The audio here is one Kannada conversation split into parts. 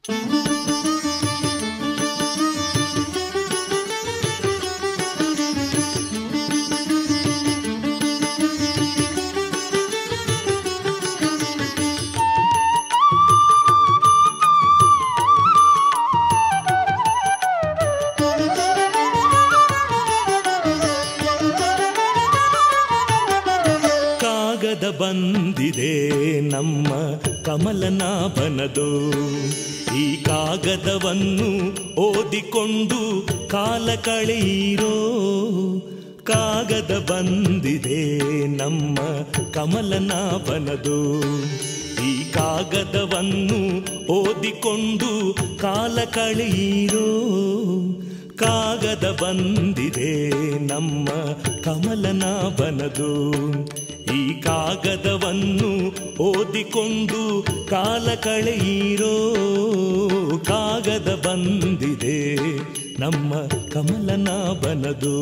ಕಾಗದ ಬಂದಿದೆ ನಮ್ಮ ಕಮಲನಾಭನದು ಈ ಕಾಗದವನ್ನು ಓದಿಕೊಂಡು ಕಾಲ ಕಳೆಯಿರೋ ಕಾಗದ ಬಂದಿದೆ ನಮ್ಮ ಕಮಲನಾಭನದು ಈ ಕಾಗದವನ್ನು ಓದಿಕೊಂಡು ಕಾಲ ಕಳೆಯಿರೋ ಕಾಗದ ಬಂದಿದೆ ನಮ್ಮ ಕಮಲನಾಭನದು ಈ ಕಾಗದವನ್ನು ಓದಿಕೊಂಡು ಕಾಲ ಕಳೆಯಿರೋ ಕಾಗದ ಬಂದಿದೆ ನಮ್ಮ ಕಮಲನಾಭನದು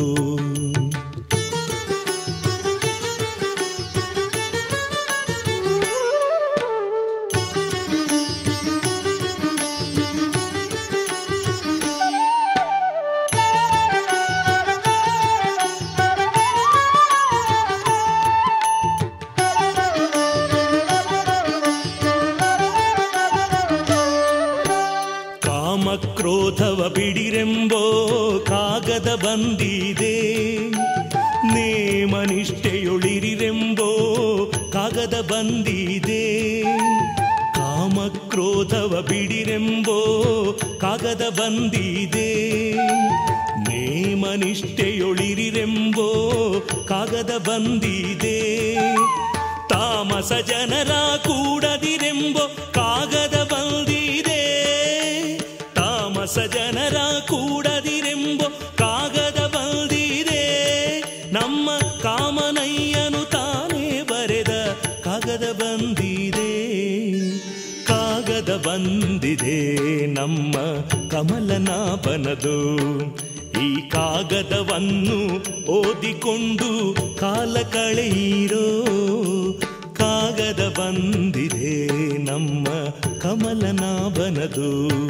ಕಾಮಕ್ರೋಧವ ಬಿಡಿರೆಂಬೋ ಕಾಗದ ಬಂದಿದೆ ನೇಮನಿಷ್ಠೆಯೊಳಿರಿರೆಂಬೋ ಕಾಗದ ಬಂದಿದೆ ಕಾಮಕ್ರೋಧವ ಬಿಡಿರೆಂಬೋ ಕಾಗದ ಬಂದಿದೆ ನೇಮನಿಷ್ಠೆಯೊಳಿರಿರೆಂಬೋ ಕಾಗದ ಬಂದಿದೆ ತಾಮಸ ಜನರ ಕೂಡದಿರೆಂಬೋ ಕಾಗದ ಬಂದಿದೆ ತಾಮಸ ಜನರ ಕೂಡದಿರೆಂಬೋ ಕಾಗದ ಬಂದಿದೆ ನಮ್ಮ ಕಾಮನಯ್ಯನು ತಾನೇ ಬರೆದ ಕಾಗದ ಬಂದಿದೆ ಕಾಗದ ಬಂದಿದೆ ನಮ್ಮ ಕಮಲನಾಭನದು ಈ ಕಾಗದವನ್ನು ಓದಿಕೊಂಡು ಕಾಲ ಕಳೆಯಿರೋ ಕಾಗದ ಬಂದಿದೆ ನಮ್ಮ ಕಮಲನಾಭನದು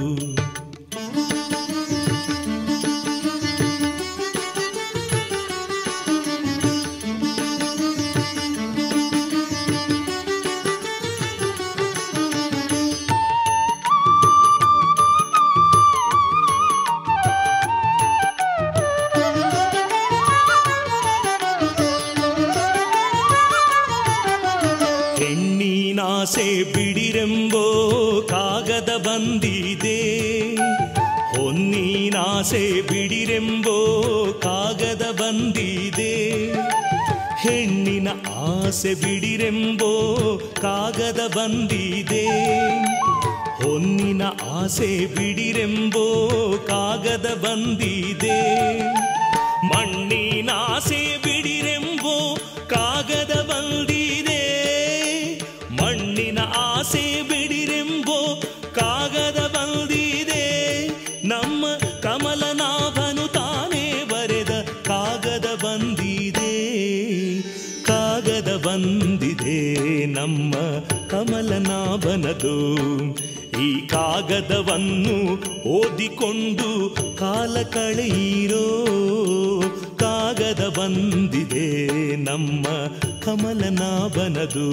ಹೆಣ್ಣಿನಾಸೆ ಬಿಡಿರೆಂಬೋ ಕಾಗದ ಬಂದಿದೆ ಹೊನ್ನಿನಾಸೆ ಬಿಡಿರೆಂಬೋ ಕಾಗದ ಬಂದಿದೆ ಹೆಣ್ಣಿನ ಆಸೆ ಬಿಡಿರೆಂಬೋ ಕಾಗದ ಬಂದಿದೆ ಹೊನ್ನಿನ ಆಸೆ ಬಿಡಿರೆಂಬೋ ಕಾಗದ ಬಂದಿದೆ ಮಣ್ಣಿನ ಆಸೆ ಬಿಡಿರೆಂಬೋ ಕಾಗದ ಬಂದಿದೆ ಮಣ್ಣಿನ ಆಸೆ ಬಿಡಿರೆಂಬೋ ಕಾಗದ ಬಂದಿದೆ ನಮ್ಮ ಕಮಲನಾಭನು ತಾನೇ ಬರೆದ ಕಾಗದ ಬಂದಿದೆ ಕಾಗದ ಬಂದಿದೆ ನಮ್ಮ ಕಮಲನಾಭನದು ಈ ಕಾಗದವನ್ನು ಓದಿಕೊಂಡು ಕಾಲ ಕಳೆಯಿರೋ ಕಾಗದ ಬಂದಿದೆ ನಮ್ಮ ಕಮಲನಾಭನದು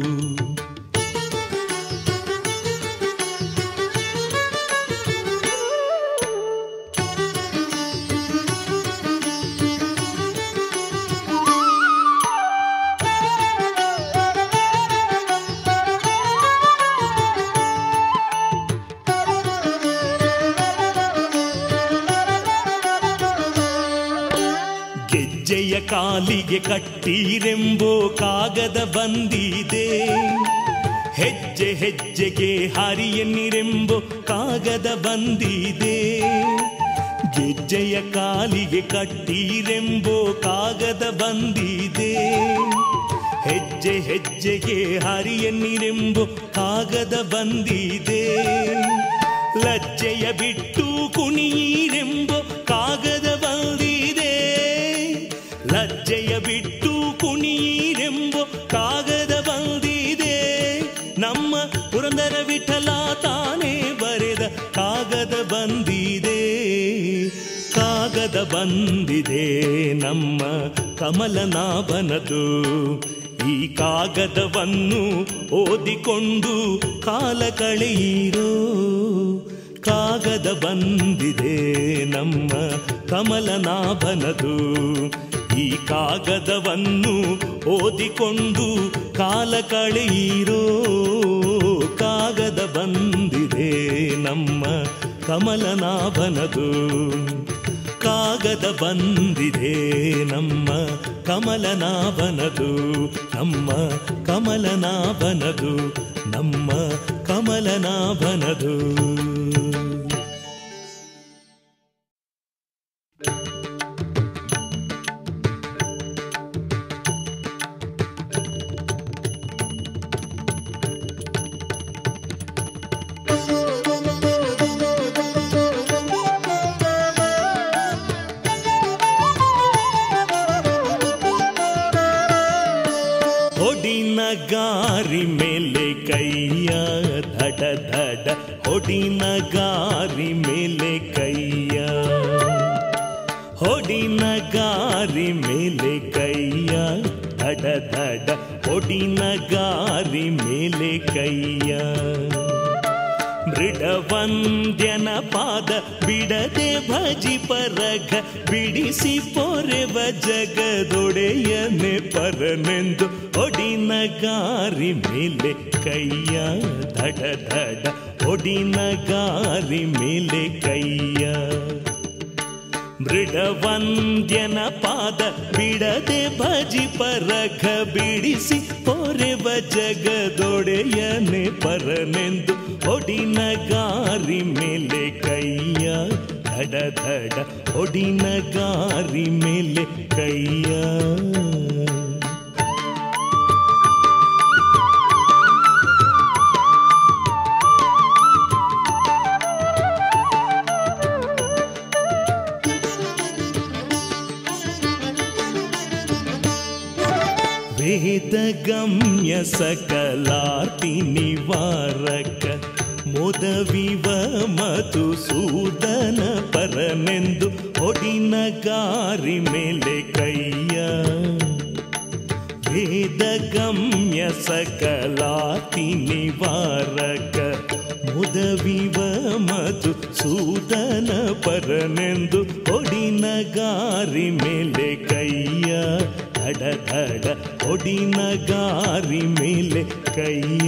ಗೆಜ್ಜೆಯ ಕಾಲಿಗೆ ಕಟ್ಟೀರೆಂಬೋ ಕಾಗದ ಬಂದಿದೆ ಹೆಜ್ಜೆ ಹೆಜ್ಜೆಗೆ ಹರಿಯನ್ನಿರೆಂಬೋ ಕಾಗದ ಬಂದಿದೆ ಗೆಜ್ಜೆಯ ಕಾಲಿಗೆ ಕಟ್ಟೀರೆಂಬೋ ಕಾಗದ ಬಂದಿದೆ ಹೆಜ್ಜೆ ಹೆಜ್ಜೆಗೆ ಹರಿಯನ್ನಿರೆಂಬೋ ಕಾಗದ ಬಂದಿದೆ ಲಜ್ಜೆಯ ಬಿಟ್ಟು ಕುಣಿಯಿರೆಂಬೋ ಕಾಗದ ಬಂದಿದೆ ಲಜ್ಜೆಯ ಬಿಟ್ಟು ಕುಣಿಯಿರೆಂಬೋ ಕಾಗದ ಬಂದಿದೆ ನಮ್ಮ ಪುರಂದರ ವಿಠಲ ತಾನೇ ಬರೆದ ಬಂದಿದೆ ನಮ್ಮ ಕಮಲನಾಭನದು ಈ ಕಾಗದವನ್ನು ಓದಿಕೊಂಡು ಕಾಲ ಕಳೆಯಿರೋ ಕಾಗದ ಬಂದಿದೆ ನಮ್ಮ ಕಮಲನಾಭನದು ಈ ಕಾಗದವನ್ನು ಓದಿಕೊಂಡು ಕಾಲ ಕಳೆಯಿರೋ ಕಾಗದ ಬಂದಿದೆ ನಮ್ಮ ಕಮಲನಾಭನದು ಕಾಗದ ಬಂದಿದೆ ನಮ್ಮ ಕಮಲನಾಭನದು ನಮ್ಮ ಕಮಲನಾಭನದು ನಮ್ಮ ಕಮಲನಾಭನದು ಹೊಡಿನ ಗಾರಿ ಮೇಲೆ ಕೈಯ ಧಡ ಧಡ ಹೊಡಿನ ಗಾರಿ ಮೇಲೆ ಕೈಯ ಹೊಡಿನ ಗಾರಿ ಮೇಲೆ ಕೈಯ ಧಡ ಧಡ ಹೊಡಿನ ಗಾರಿ ಮೇಲೆ ಕೈಯ ಮೃಡವಂದ್ಯನ ಪಾದ ಬಿಡದೆ ಭಜಿ ಪರಗ ಬಿಡಿಸಿ ಪೊರೆವ ಜಗದೊಡೆಯನೆ ಪರನೆಂದು ಒಡಿನ ಗಾರಿ ಮೇಲೆ ಕೈಯ ಧಡ ಧಡ ಒಡಿನ ಗಾರಿ ಮೇಲೆ ಕೈಯ ಮೃಡವಂದ್ಯನ ಪಾದ ಬಿಡದೆ ಭಜಿ ಪರಖ ಬಿಡಿಸಿ ಪೊರೆವ ಜಗದೊಡೆಯನೆ ಪರನೆಂದು ಒಡಿನ ಗಾರಿ ಮೇಲೆ ಕೈಯ ಧಡ ಧಡ ಒಡಿನ ಗಾರಿ ಮೇಲೆ ಕೈಯ ವೇದಗಮ್ಯ ಸಕಲಾರ್ತಿ ನಿವಾರಕ ಮೊದವಿವ ಮಧುಸೂದನ ಪರನೆಂದು ಒಡಿನ ಗಾರಿ ಮೇಲೆ ಕೈಯ ವೇದಗಮ್ಯ ಸಕಲಾತಿ ನಿವಾರಕ ಮುದವಿವ ಮಧು ಸೂದನ ಪರನೆಂದು ಒಡಿನ ಗಾರಿ ಮೇಲೆ ಕೈಯ ಧಡ ಧಡ ಒಡಿನ ಗಾರಿ ಮೇಲೆ ಕೈಯ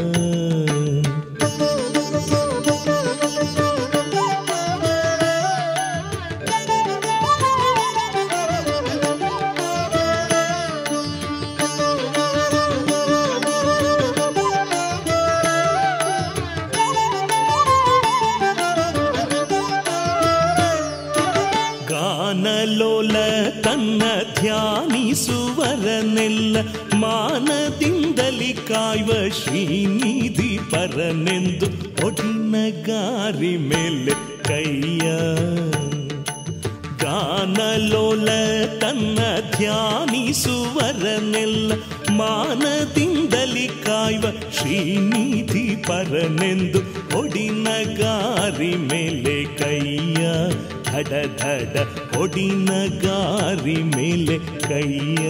ಗಾನಲೋಲ ತನ್ನ ಧ್ಯಾನಿಸುವರನೆಲ್ಲ ಮಾನದಿಂದಲಿ ಕಾಯುವ ಶ್ರೀನಿಧಿ ಪರನೆಂದು ಒಡಿನ ಗಾರಿ ಮೇಲೆ ಕೈಯ ಗಾನಲೋಲ ತನ್ನ ಧ್ಯಾನಿಸುವರನೆಲ್ಲ ಮಾನದಿಂದಲಿ ಕಾಯುವ ಶ್ರೀನಿಧಿ ಪರನೆಂದು ಒಡಿನ ಗಾರಿ ಮೇಲೆ ಕೈಯ ಧಡ ಧಡ ಒಡಿನ ಗಾರಿ ಮೇಲೆ ಕೈಯ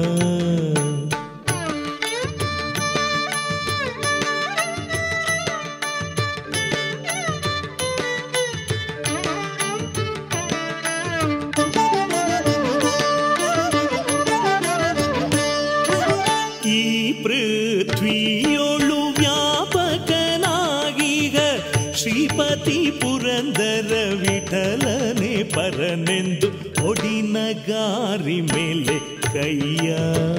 ಈ ಪೃಥ್ವಿಯೊಳು ವ್ಯಾಪಕನಾಗೀಗ ಶ್ರೀಪತಿ ಪುರಂದರ ವಿಠಲನೆ ಪರನೆಂದು ಒಡಿನ ಗಾರಿ ಮೇಲೆ ಕೈಯ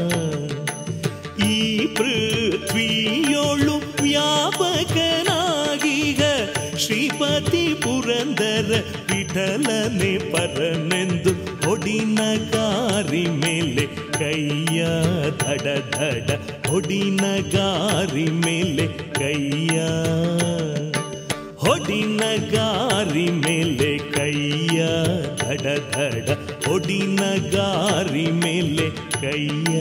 ಈ ಪೃಥ್ವಿಯೊಳು ವ್ಯಾಪಕನಾಗೀಗ ಶ್ರೀಪತಿ ಪುರಂದರ ವಿಠಲನೆ ಪರನೆಂದು ಒಡಿನ ಗಾರಿ ಮೇಲೆ ಕೈಯ ಧಡ ಧಡ ಒಡಿನ ಗಾರಿ ಮೇಲೆ ಕೈಯ ಹೊಡಿನ ಗಾರಿ ಮೇಲೆ ಕೈಯ ಧಡ ಧಡ ಹೊಡಿನ ಗಾರಿ ಮೇಲೆ ಕೈಯ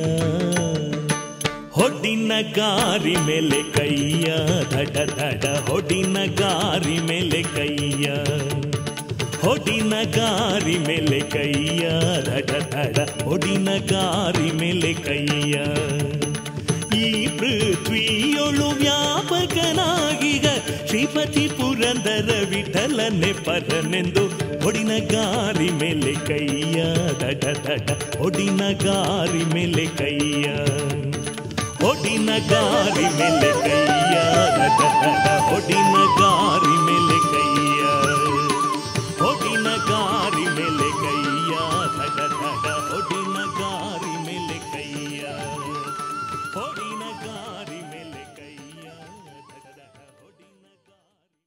ಹೊಡಿನ ಗಾರಿ ಮೇಲೆ ಕೈಯ ಧಡ ಧಡ ಹೊಡಿನ ಗಾರಿ ಮೇಲೆ ಕೈಯ ಹೊಡಿನ ಗಾರಿ ಮೇಲೆ ಕೈಯ ದಡ ದಡ ಹೊಡಿನ ಗಾರಿ ಮೇಲೆ ಕೈಯ ಈ ಪೃಥ್ವಿಯೊಳು ವ್ಯಾಪಕನಾಗಿಗ ಶ್ರೀಪತಿ ಪುರಂದರ ವಿಠಲನೆ ಪರನೆಂದು ಹೊಡಿನ ಗಾರಿ ಮೇಲೆ ಕೈಯ ದಡ ದಡ ಹೊಡಿನ ಗಾರಿ ಮೇಲೆ ಕೈಯ ಹೊಡಿನ ಗಾರಿ ಮೇಲೆ ಕೈಯ ದಡ ದಡ ಹೊಡಿನ ಗಾರಿ ಮೇಲೆ ಕೈಯ ಹೊಡಿನ ಗಾರಿ ಮೇಲೆ ಕೈಯ ದಡ ದಡ ಹೊಡಿನ ಗಾರಿ ಮೇಲೆ ಕೈಯ ಹೊಡಿನ ಗಾರಿ ಮೇಲೆ ಕೈಯ ದಡ ದಡ ಹೊಡಿನ ಗಾರಿ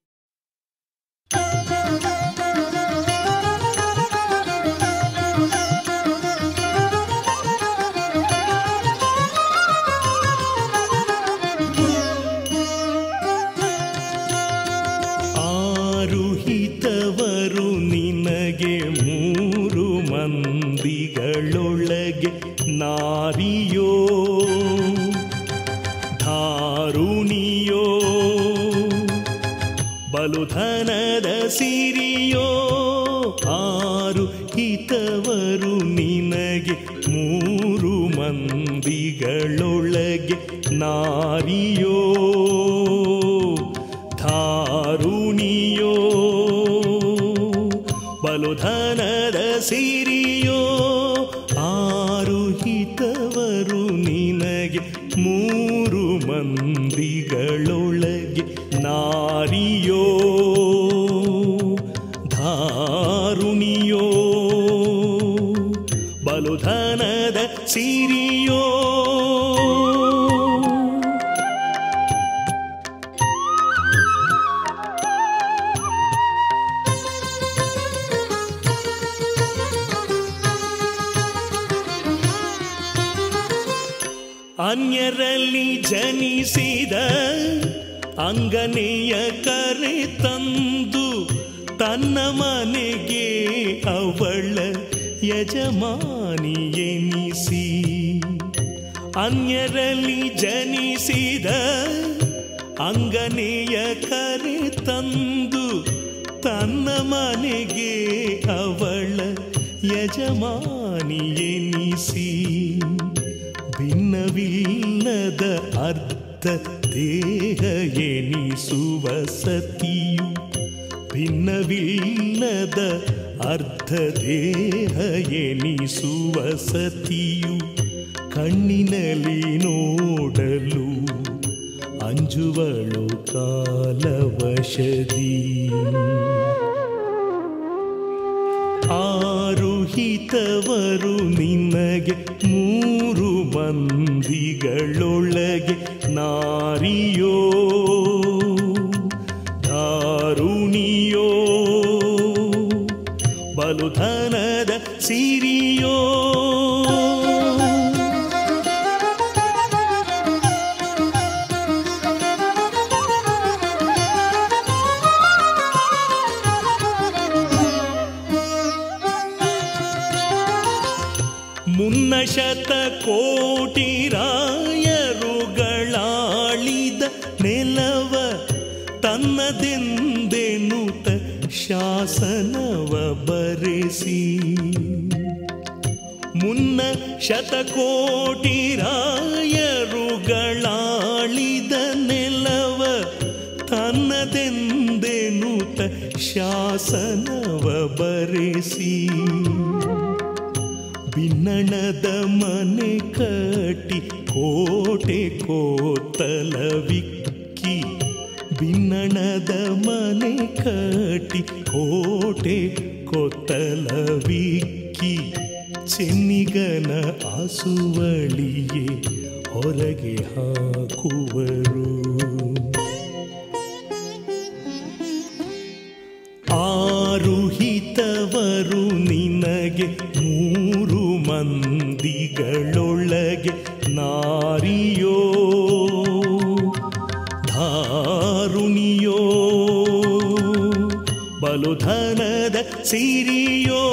ಆರುಹಿತವರು ನಿನಗೆ ಮೂರು ಮಂದಿಗಳೊಳಗೆ ನಾರಿಯೋ ಧಾರುಣಿಯೋ ಬಲುಧನದ ಸಿರಿಯೋ ಆರು ಹಿತವರು ನಿನಗೆ ಮೂರು ಮಂದಿಗಳೊಳಗೆ ನಾರಿಯೋ ಧಾರುಣಿಯೋ ಬಲುಧನದ ಸಿರಿಯೋ ಆರು ಹಿತವರು ನಿನಗೆ ಮೂರು ಮಂದಿಗಳೊಳಗೆ ನಾರಿಯೋ ಧಾರುಣಿಯೋ ಬಲುಧನದ ಸಿರಿಯೋ ಅನ್ಯರಲ್ಲಿ ಜನಿಸಿದ ಅಂಗನೆಯ ಕರೆ ತಂದು ತನ್ನ ಮನೆಗೆ ಅವಳ ಯಜಮಾನಿಯೆನಿಸಿ ಅನ್ಯರಲ್ಲಿ ಜನಿಸಿದ ಅಂಗನೆಯ ಕರೆ ತಂದು ತನ್ನ ಮನೆಗೆ ಅವಳ ಯಜಮಾನಿಯೆನಿಸಿ ಭಿನ್ನವಿಲ್ಲದ ಅರ್ಧ ದೇಹ ಎನಿಸುವ ಸತಿಯು ಭಿನ್ನವಿಲ್ಲದ ಅರ್ಧ ದೇಹ ಎನಿಸುವ ಸತಿಯು ಕಣ್ಣಿನಲ್ಲಿ ನೋಡಲು ಅಂಜುವಳು ಕಾಲವಶದಿ ಆರು ಹಿತವರು ನಿನಗೆ ಮೂರು ಮಂದಿಗಳೊಳಗೆ ನಾರಿಯೋ ದಾರುಣಿಯೋ ಬಲುಧನದ ಸಿರಿಯೋ ಮುನ್ನ ಶತ ಕೋಟಿ ರಾಯರುಗಳಾಳಿದ ನೆಲವ ತನ್ನದೆಂದೆನುತ ಶಾಸನವ ಬರೆಸಿ ಮುನ್ನ ಶತಕೋಟಿ ರಾಯರುಗಳಾಳಿದ ನೆಲವ ತನ್ನದೆಂದೆನುತ ಶಾಸನವ ಬರೆಸಿ ಬಿನ್ನಣದ ಮನೆ ಕಟ್ಟಿ ಕೋಟೆ ಕೋತಲವಿಕ್ಕಿ ಬಿನ್ನಣದ ಮನೆ ಕಟ್ಟಿ ಕೋಟೆ ಕೊತ್ತಲವಿಕ್ಕಿ ಚೆನ್ನಿಗನ ಆಸುವಳಿಯೇ ಹೊರಗೆ ಹಾಕುವರು ಆರು ಹಿತವರು ನಿನಗೆ ಮೂರು ಮಂದಿಗಳೊಳಗೆ ನಾರಿಯೋ ಧಾರುಣಿಯೋ ಬಲುಧನದ ಸಿರಿಯೋ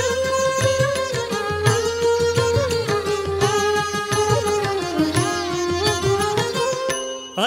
Thank you.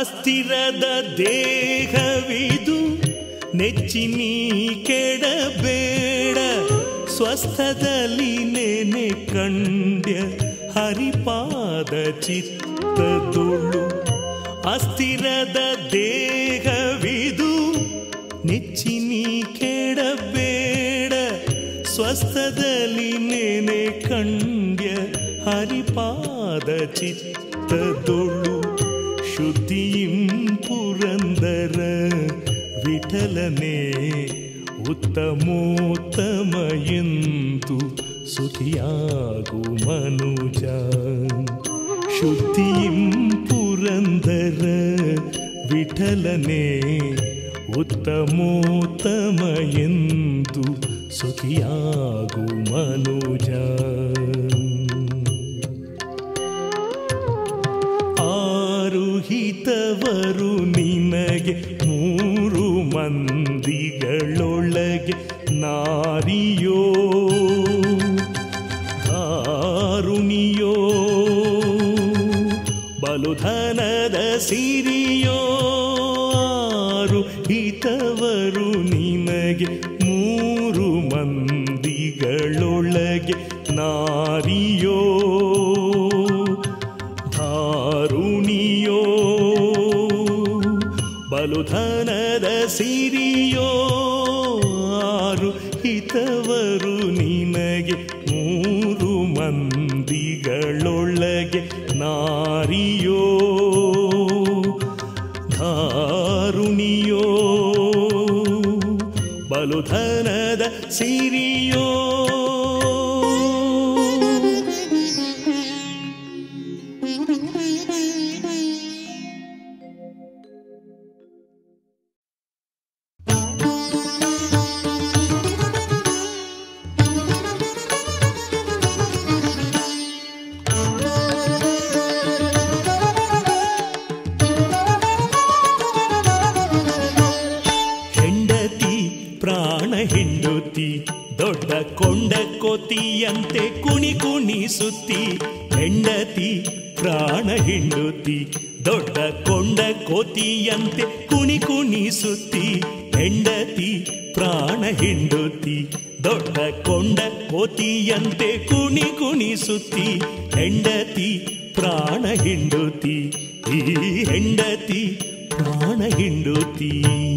ಅಸ್ಥಿರದ ದೇಹವಿದು ನೆಚ್ಚಿನಿ ಕೆಡಬೇಡ ಸ್ವಸ್ಥದಲ್ಲಿ ನೆನೆ ಕಂಡ್ಯ ಹರಿಪಾದ ಚಿತ್ತದೊಳು ಅಸ್ಥಿರದ ದೇಹವಿದು ನೆಚ್ಚಿನಿ ಕೆಡಬೇಡ ಸ್ವಸ್ಥದಲ್ಲಿ ನೆನೆ ಕಂಡ್ಯ ಹರಿಪಾದ ಚಿತ್ತದೊಳು ಶುದ್ಧಿಯಿಂ ಪುರಂದರ ವಿಠಲನೆ ಉತ್ತಮೋತ್ತಮ ಎಂದು ಸುಖಿಯಾಗು ಮನುಜ ಶುದ್ಧಿಯಿಂ ಪುರಂದರ ವಿಠಲನೆ ಉತ್ತಮೋತ್ತಮ ಎಂದು ಸುಖಿಯಾಗು ಮನುಜ ಆರುಹಿತವರು ನಿನಗೆ ಮೂರು ಮಂದಿಗಳೊಳಗೆ ನಾರಿಯೋ ದಾರುಣಿಯೋ ಬಲುಧನದ ಸಿರಿಯೋ ಆರು ಹಿತವರು ನಿನಗೆ ಮೂರು ಮಂದಿಗಳೊಳಗೆ ನಾರಿಯೋ ಧಾರುಣಿಯೋ ಬಲುಧನದ ಸಿರಿಯೋ ಆರು ಹಿತವರು ನಿನಗೆ ಮೂರು ಮಂದಿಗಳೊಳಗೆ ನಾರಿಯೋ ಧಾರುಣಿಯೋ ಬಲುಧನದ ಸಿರಿಯೋ ಹೆಂಡತಿ ಪ್ರಾಣ ಹೆಂಡುತಿ ದೊಡ್ಡ ಕೊಂಡ ಕೋತಿಯಂತೆ ಕುಣಿ ಕುಣಿಸುತ್ತಿ ಹೆಂಡತಿ ಪ್ರಾಣ ಹೆಂಡುತಿ ದೊಡ್ಡ ಕೊಂಡ ಕೋತಿಯಂತೆ ಕುಣಿ ಕುಣಿಸುತ್ತಿ ಹೆಂಡತಿ ಪ್ರಾಣ ಹೆಂಡುತಿ ದೊಡ್ಡ ಕೊಂಡ ಕೋತಿಯಂತೆ ಕುಣಿ ಕುಣಿಸುತ್ತಿ ಹೆಂಡತಿ ಪ್ರಾಣ ಹೆಂಡುತಿ ಈ ಹೆಂಡತಿ ಪ್ರಾಣ ಹೆಂಡುತಿ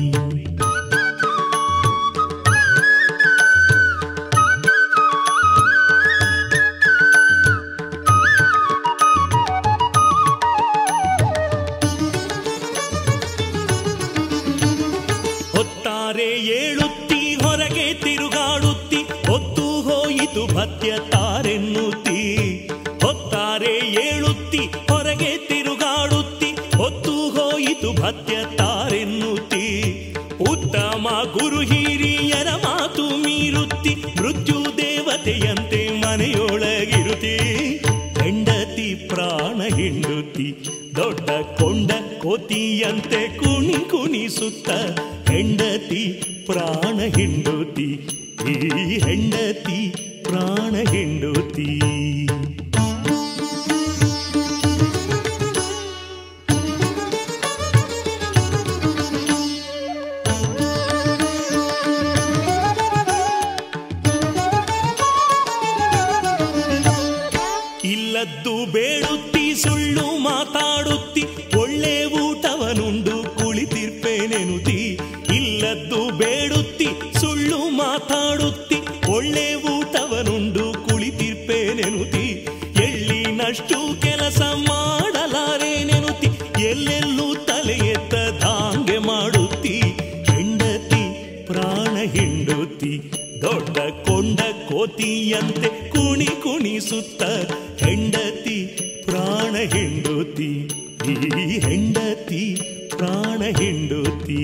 ಹೊತ್ತಾರೆ ಏಳುತ್ತಿ ಹೊರಗೆ ತಿರುಗಾಡುತ್ತಿ ಹೊತ್ತು ಹೋಯಿತು ಭತ್ಯ ತಾರೆನ್ನುತ್ತಿ ಹೊತ್ತಾರೆ ಏಳುತ್ತಿ ಹೊರಗೆ ತಿರುಗಾಡುತ್ತಿ ಹೊತ್ತು ಹೋಯಿತು ಭತ್ಯ ತಾರೆನ್ನುತ್ತಿ ಉತ್ತಮ ಗುರು ಹಿರಿಯರ ಮಾತು ಮೀರುತ್ತಿ ಮೃತ್ಯು ದೇವತೆಯಂತೆ ಮನೆಯೊಳಗಿರುತ್ತಿ ಹೆಂಡತಿ ಪ್ರಾಣ ಹೆಂಡುತಿ ದೊಡ್ಡ ಕೊಂಡ ಕೋತಿಯಂತೆ ಕುಣಿ ಕುಣಿಸುತ್ತ ಹೆಂಡತಿ ಪ್ರಾಣ ಹೆಂಡುತಿ ಈ ಹೆಂಡತಿ ಪ್ರಾಣ ಹೆಂಡುತಿ ಇಲ್ಲದ್ದು ಬೇಡುತ್ತಿ ಸುಳ್ಳು ಮಾತಾಡುತ್ತಿ ಒಳ್ಳೆ ಊಟವನುಂಡು ಕುಳಿತಿರ್ಪೇನೆನುತಿ ಇಲ್ಲದ್ದು ಬೇಡುತ್ತಿ ಸುಳ್ಳು ಮಾತಾಡುತ್ತಿ ಒಳ್ಳೆ ಊಟವನುಂಡು ಕುಳಿತಿರ್ಪೇನೆನುತಿ ಎಳ್ಳಿನಷ್ಟು ಕೆಲಸ ಮಾಡಲಾರೇನೆನುತಿ ಎಲ್ಲೆಲ್ಲೂ ತಲೆ ಎತ್ತದಾಂಗೆ ಮಾಡುತ್ತಿ ಹೆಂಡತಿ ಪ್ರಾಣ ಹಿಂಡುತ್ತಿ ದೊಡ್ಡ ಕೊಂಡ ಕೋತಿಯಂತೆ ಕುಣಿ ಕುಣಿಸುತ್ತ ಹೆಂಡತಿ ಪ್ರಾಣ ಹಿಂಡುತ್ತಿ ಈ ಹೆಂಡತಿ ಪ್ರಾಣ ಹಿಂಡುತ್ತಿ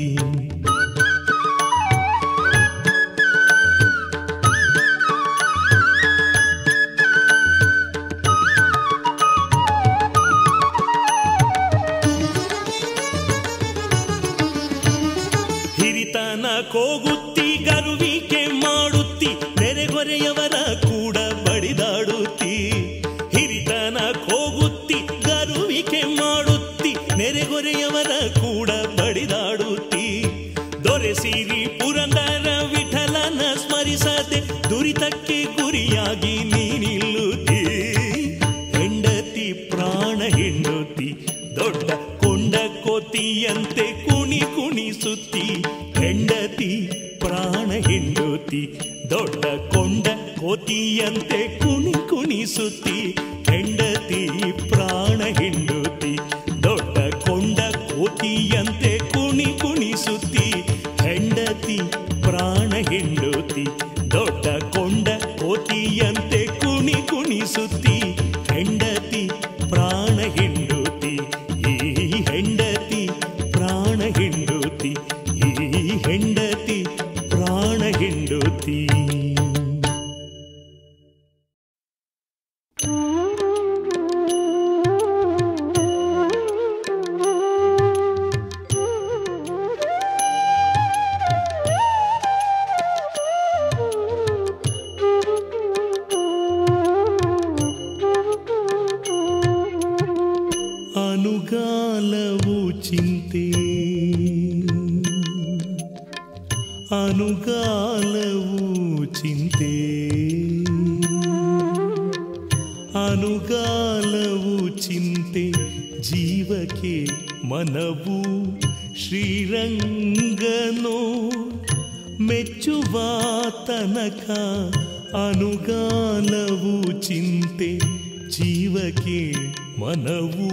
ಹಿರಿತನ ಕೋಗುತ್ತಿ ಗರುವಿಕೆ ಮಾಡುತ್ತಿ ನೆರೆಗೊರೆಯವರ ಕೂಡ ಬಡಿದಾಡುತ್ತಿ ಹಿರಿತನ ಕೋಗುತ್ತಿ ಗರುವಿಕೆ ಮಾಡುತ್ತಿ ನೆರೆಗೊರೆಯ ಅನುಗಾಲವು ಚಿಂತೆ ಅನುಗಾಲವು ಚಿಂತೆ ಜೀವಕ್ಕೆ ಮನವು ಶ್ರೀರಂಗನೋ ಮೆಚ್ಚುವ ತನಕ ಅನುಗಾಲವು ಚಿಂತೆ ಜೀವಕ್ಕೆ ಮನವು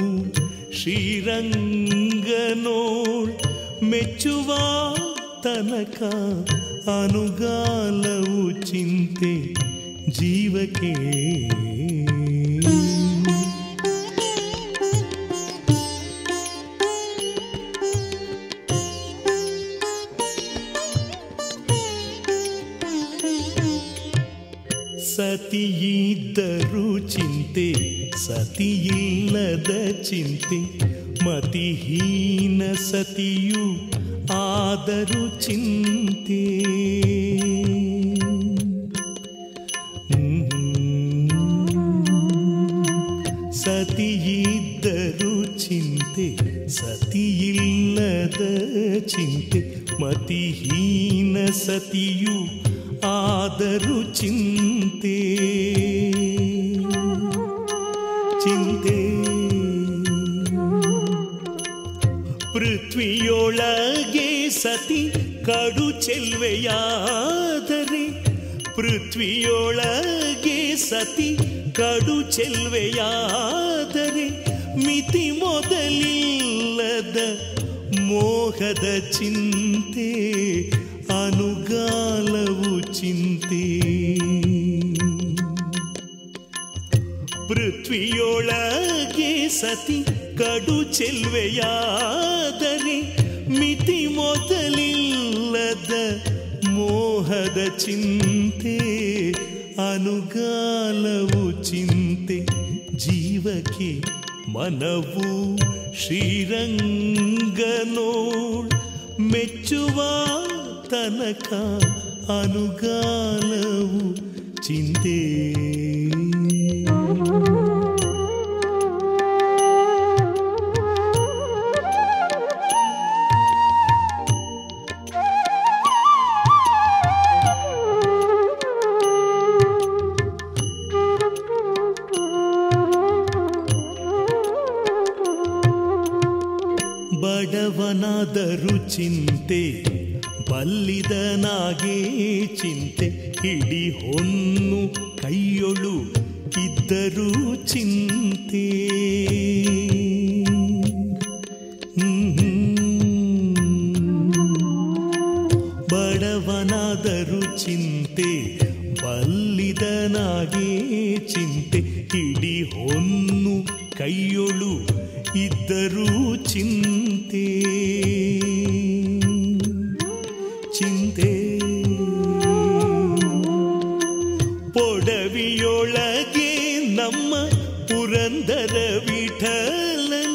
ಶ್ರೀರಂಗನೋ ಮೆಚ್ಚುವ ತನಕ ಅನುಗಾಲವು ಚಿಂತೆ ಜೀವಕ್ಕೆ ಸತಿಯಿದ್ದರೂ ಚಿಂತೆ ಸತಿಯಿಲ್ಲದ ಚಿಂತೆ ಮತಿಹೀನ ಸತಿಯು ಆದರೂ ಚಿಂತೆ ಸತಿಯಿದ್ದರೂ ಚಿಂತೆ ಸತಿಯಿಲ್ಲದ ಚಿಂತೆ ಮತಿಹೀನ ಸತಿಯು ಆದರೂ ಚಿಂತೆ ಚಿಂತೆ ಪೃಥ್ವಿಯೊಳಗೆ ಸತಿ ಕಡು ಚೆಲ್ವೆಯಾದರೆ ಪೃಥ್ವಿಯೊಳಗೆ ಸತಿ ಕಡು ಚೆಲ್ವೆಯಾದರೆ ಮಿತಿ ಮೊದಲಿಲ್ಲದ ಮೋಹದ ಚಿಂತೆ ಅನುಗಾಲವು ಚಿಂತೆ ಪೃಥ್ವಿಯೊಳಗೆ ಸತಿ ಕಡು ಚೆಲ್ವೆಯಾದರೆ ಮಿತಿ ಮೊದಲಿಲ್ಲದ ಮೋಹದ ಚಿಂತೆ ಅನುಗಾಲವು ಚಿಂತೆ ಜೀವಕ್ಕೆ ಮನವು ಶ್ರೀರಂಗನೋಳ್ ಮೆಚ್ಚುವ ತನಕ ಅನುಗಾಲವು ಚಿಂತೆ ಬಡವನಾದರೂ ಚಿಂತೆ ಬಲ್ಲಿದನಾಗೇ ಚಿಂತೆ ಹಿಡಿ ಹೊನ್ನು ಕೈಯೊಳು ಇದ್ದರೂ ಚಿಂತೆ ಬಡವನಾದರೂ ಚಿಂತೆ ಬಲ್ಲಿದನಾಗೇ ಚಿಂತೆ ಹಿಡಿ ಹೊನ್ನು ಕೈಯೊಳು ಇದ್ದರೂ ಚಿಂತೆ ಚಿಂತೆ ಪೊಡವಿಯೊಳಗೆ ನಮ್ಮ ಪುರಂದರ ವಿಠಲನ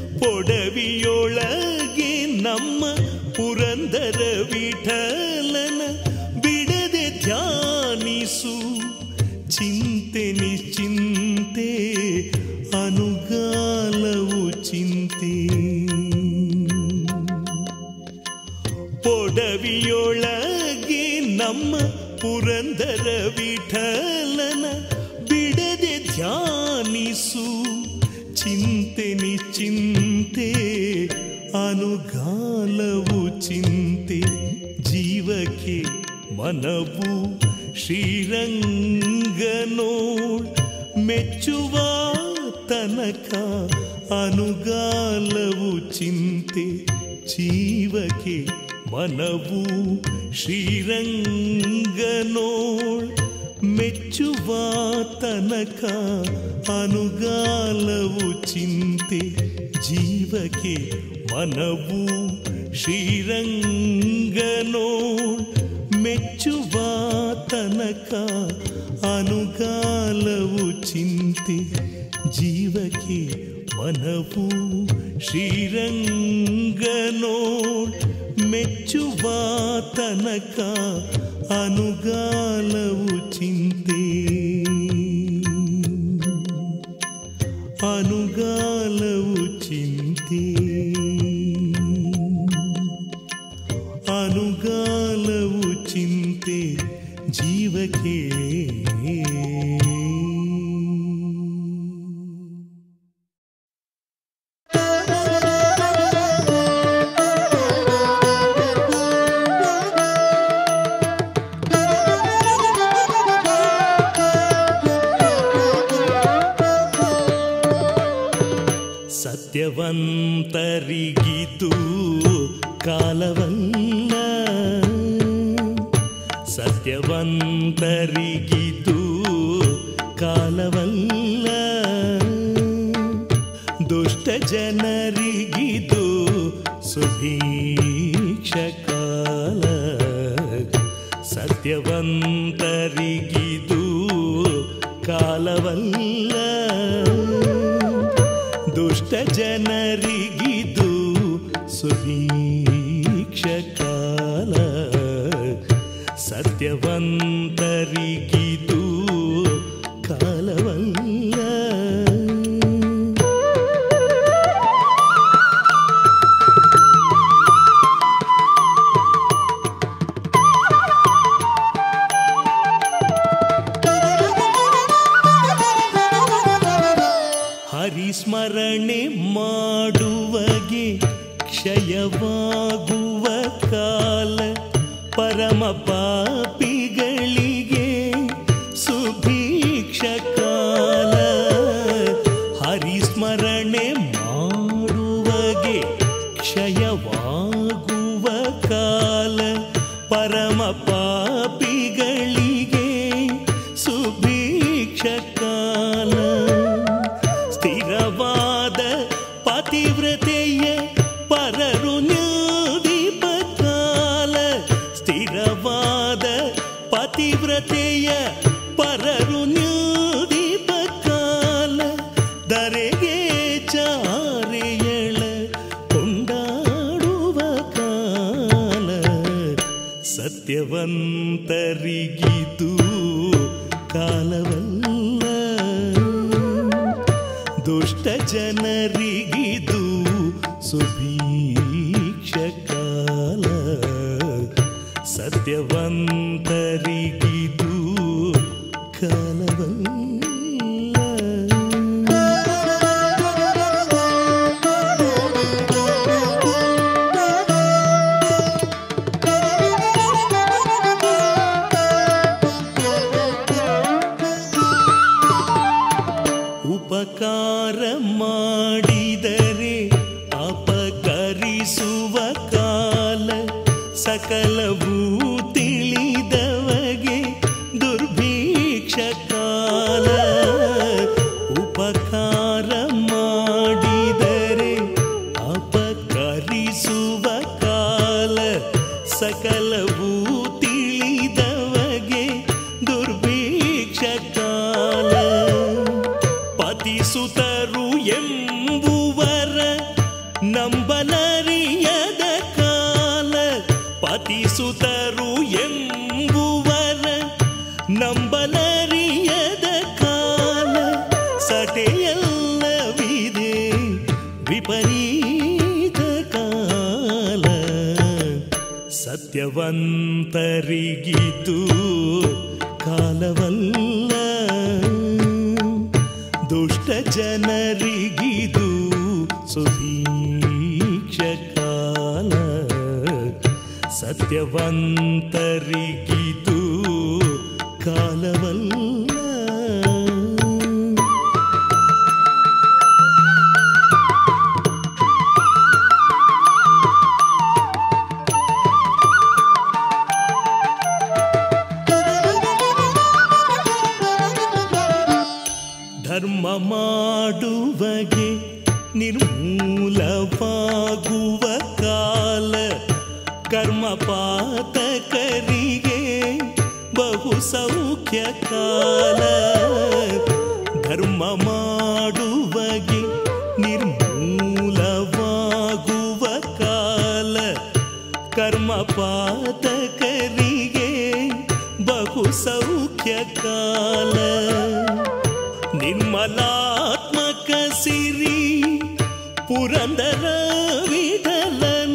ಪೊಡವಿಯೊಳಗೆ ನಮ್ಮ ಪುರಂದರ ವಿಠಲನ ಬಿಡದೆ ಧ್ಯಾನಿಸು ಚಿಂತೆ ನಿಶ್ಚಿಂತೆ ಅನುಗಾಲವು ಚಿಂತೆ ಪೊಡವಿಯೊಳಗೆ ನಮ್ಮ ಪುರಂದರ ವಿಠಲನ ಬಿಡದೆ ಧ್ಯಾನಿಸು ಚಿಂತೆ ನಿಶ್ಚಿಂತೆ ಅನುಗಾಲವು ಚಿಂತೆ ಜೀವಕ್ಕೆ ಮನವು ಶ್ರೀರಂಗನೋಳ್ ಮೆಚ್ಚುವ ತನಕ ಅನುಗಾಲವು ಚಿಂತೆ ಜೀವಕ್ಕೆ ಮನವು ಶ್ರೀರಂಗನೋಳ್ ಮೆಚ್ಚುವ ತನಕ ಅನುಗಾಲವು ಚಿಂತೆ ಜೀವಕ್ಕೆ ಮನವು ಶ್ರೀರಂಗನೋಳ್ ಮೆಚ್ಚುವ ತನಕ ಅನುಗಾಲವು ಚಿಂತೆ ಜೀವಕ್ಕೆ ಮನವು ಶ್ರೀರಂಗನೋಳ್ ಮೆಚ್ಚುವ ತನಕ ಅನುಗಾಲವು ಚಿಂತೆ ಅನುಗಾಲವು ಚಿಂತೆ ಅನುಗಾಲವು ಸತ್ಯವಂತರಿಗಿದು ಕಾಲವಲ್ಲ ಸತ್ಯವಂತರಿಗಿದು ಕಾಲವಲ್ಲ ದುಷ್ಟ ಜನರಿಗಿದು ಸುಭೀಕ್ಷ ಕಾಲ ಸತ್ಯವಂತರಿಗಿದು ಕಾಲವಲ್ಲ ದುಷ್ಟ ಜನರಿಗಿದು ಸುಭೀಕ್ಷ ಕಾಲ ಸತ್ಯವಂತರಿಗಿದು ಕಾಲವಲ್ಲ ಹರಿಸ್ಮರಣೆ ಮಾಡುವಗೆ ಕ್ಷಯವಾಗುವ ಕಾಲ ಪರಮ ಪಾಪಿಗಳಿಗೆ ಸುಭೀಕ್ಷ ಕಾಲ ಹರಿಸ್ಮರಣೆ ಮಾಡುವಗೆ ಕ್ಷಯವಾಗುವ ಕಾಲ ಪರಮ ಪಾಪಿಗಳಿಗೆ ಸುಭೀಕ್ಷ ಕಾಲ ಸ್ಥಿರವಾದ ಪತಿವ್ರತೆಯ ಪರರು ನ್ಯಾದೀಪ ಕಾಲ ಸ್ಥಿರವಾದ ಪತಿವ್ರತೆಯ ಪರರು ನ್ಯಾದೀಪ ಕಾಲ ದರೆಗೆ ಚಾರೆಯಳ ಕೊಂಡಾಡುವ ಕಾಲ ಸತ್ಯವಂತರಿಗಿದು ಕಾಲವಲ್ಲ ದುಷ್ಟ ಜನರಿಗಿದು ಸುಭೀಕ್ಷ ಕಾಲ ಸತ್ಯವಂತರಿಗಿದು ಕಾಲವಲ್ಲ ಉಪಕಾರ ಮಾಡಿದರೆ ಅಪಕರಿಸುವ ಕಾಲ ಸಕಲವೂ ತಿಳಿದವಗೆ ದುರ್ಭೀಕ್ಷ ಕಾಲ ಉಪಕಾರ ಮಾಡಿದರೆ ಅಪಕರಿಸುವ ಕಾಲ ಸಕಲವೂ ತಿಳಿದವಗೆ ದುರ್ಭೀಕ್ಷ ಕಾಲ ಪತಿಸುತರು ಎಂಬುವರ ನಂಬಲರಿಯದ ಕಾಲ ಪತಿಸುತರು ಎಂಬುವರ ನಂಬಲರಿಯದ ಕಾಲ ಸಟೆಯಲ್ಲವಿದೆ ವಿಪರೀತ ಕಾಲ ಸತ್ಯವಂತರಿಗಿದು ಕಾಲವಲ್ಲ ದುಷ್ಟ ಜನರಿಗಿದು ಸುಭೀಕ್ಷ ಕಾಲ ಸತ್ಯವಂತರಿಗಿದು ಕಾಲವಲ್ಲ ಧರ್ಮ ಮಾಡುವಗೆ ನಿರ್ಮೂಲವಾಗುವ ಕಾಲ ಕರ್ಮಪಾತಕರಿಗೆ ಬಹು ಸೌಖ್ಯ ಕಾಲ ಧರ್ಮ ಮಾಡುವಗೆ ನಿರ್ಮೂಲವಾಗುವ ಕಾಲ ಕರ್ಮಪಾತಕರಿಗೆ ಬಹು ಸೌಖ್ಯ ಕಾಲ ನಿರ್ಮಲಾತ್ಮಕ ಸಿರಿ ಪುರಂದರ ವಿಠಲನ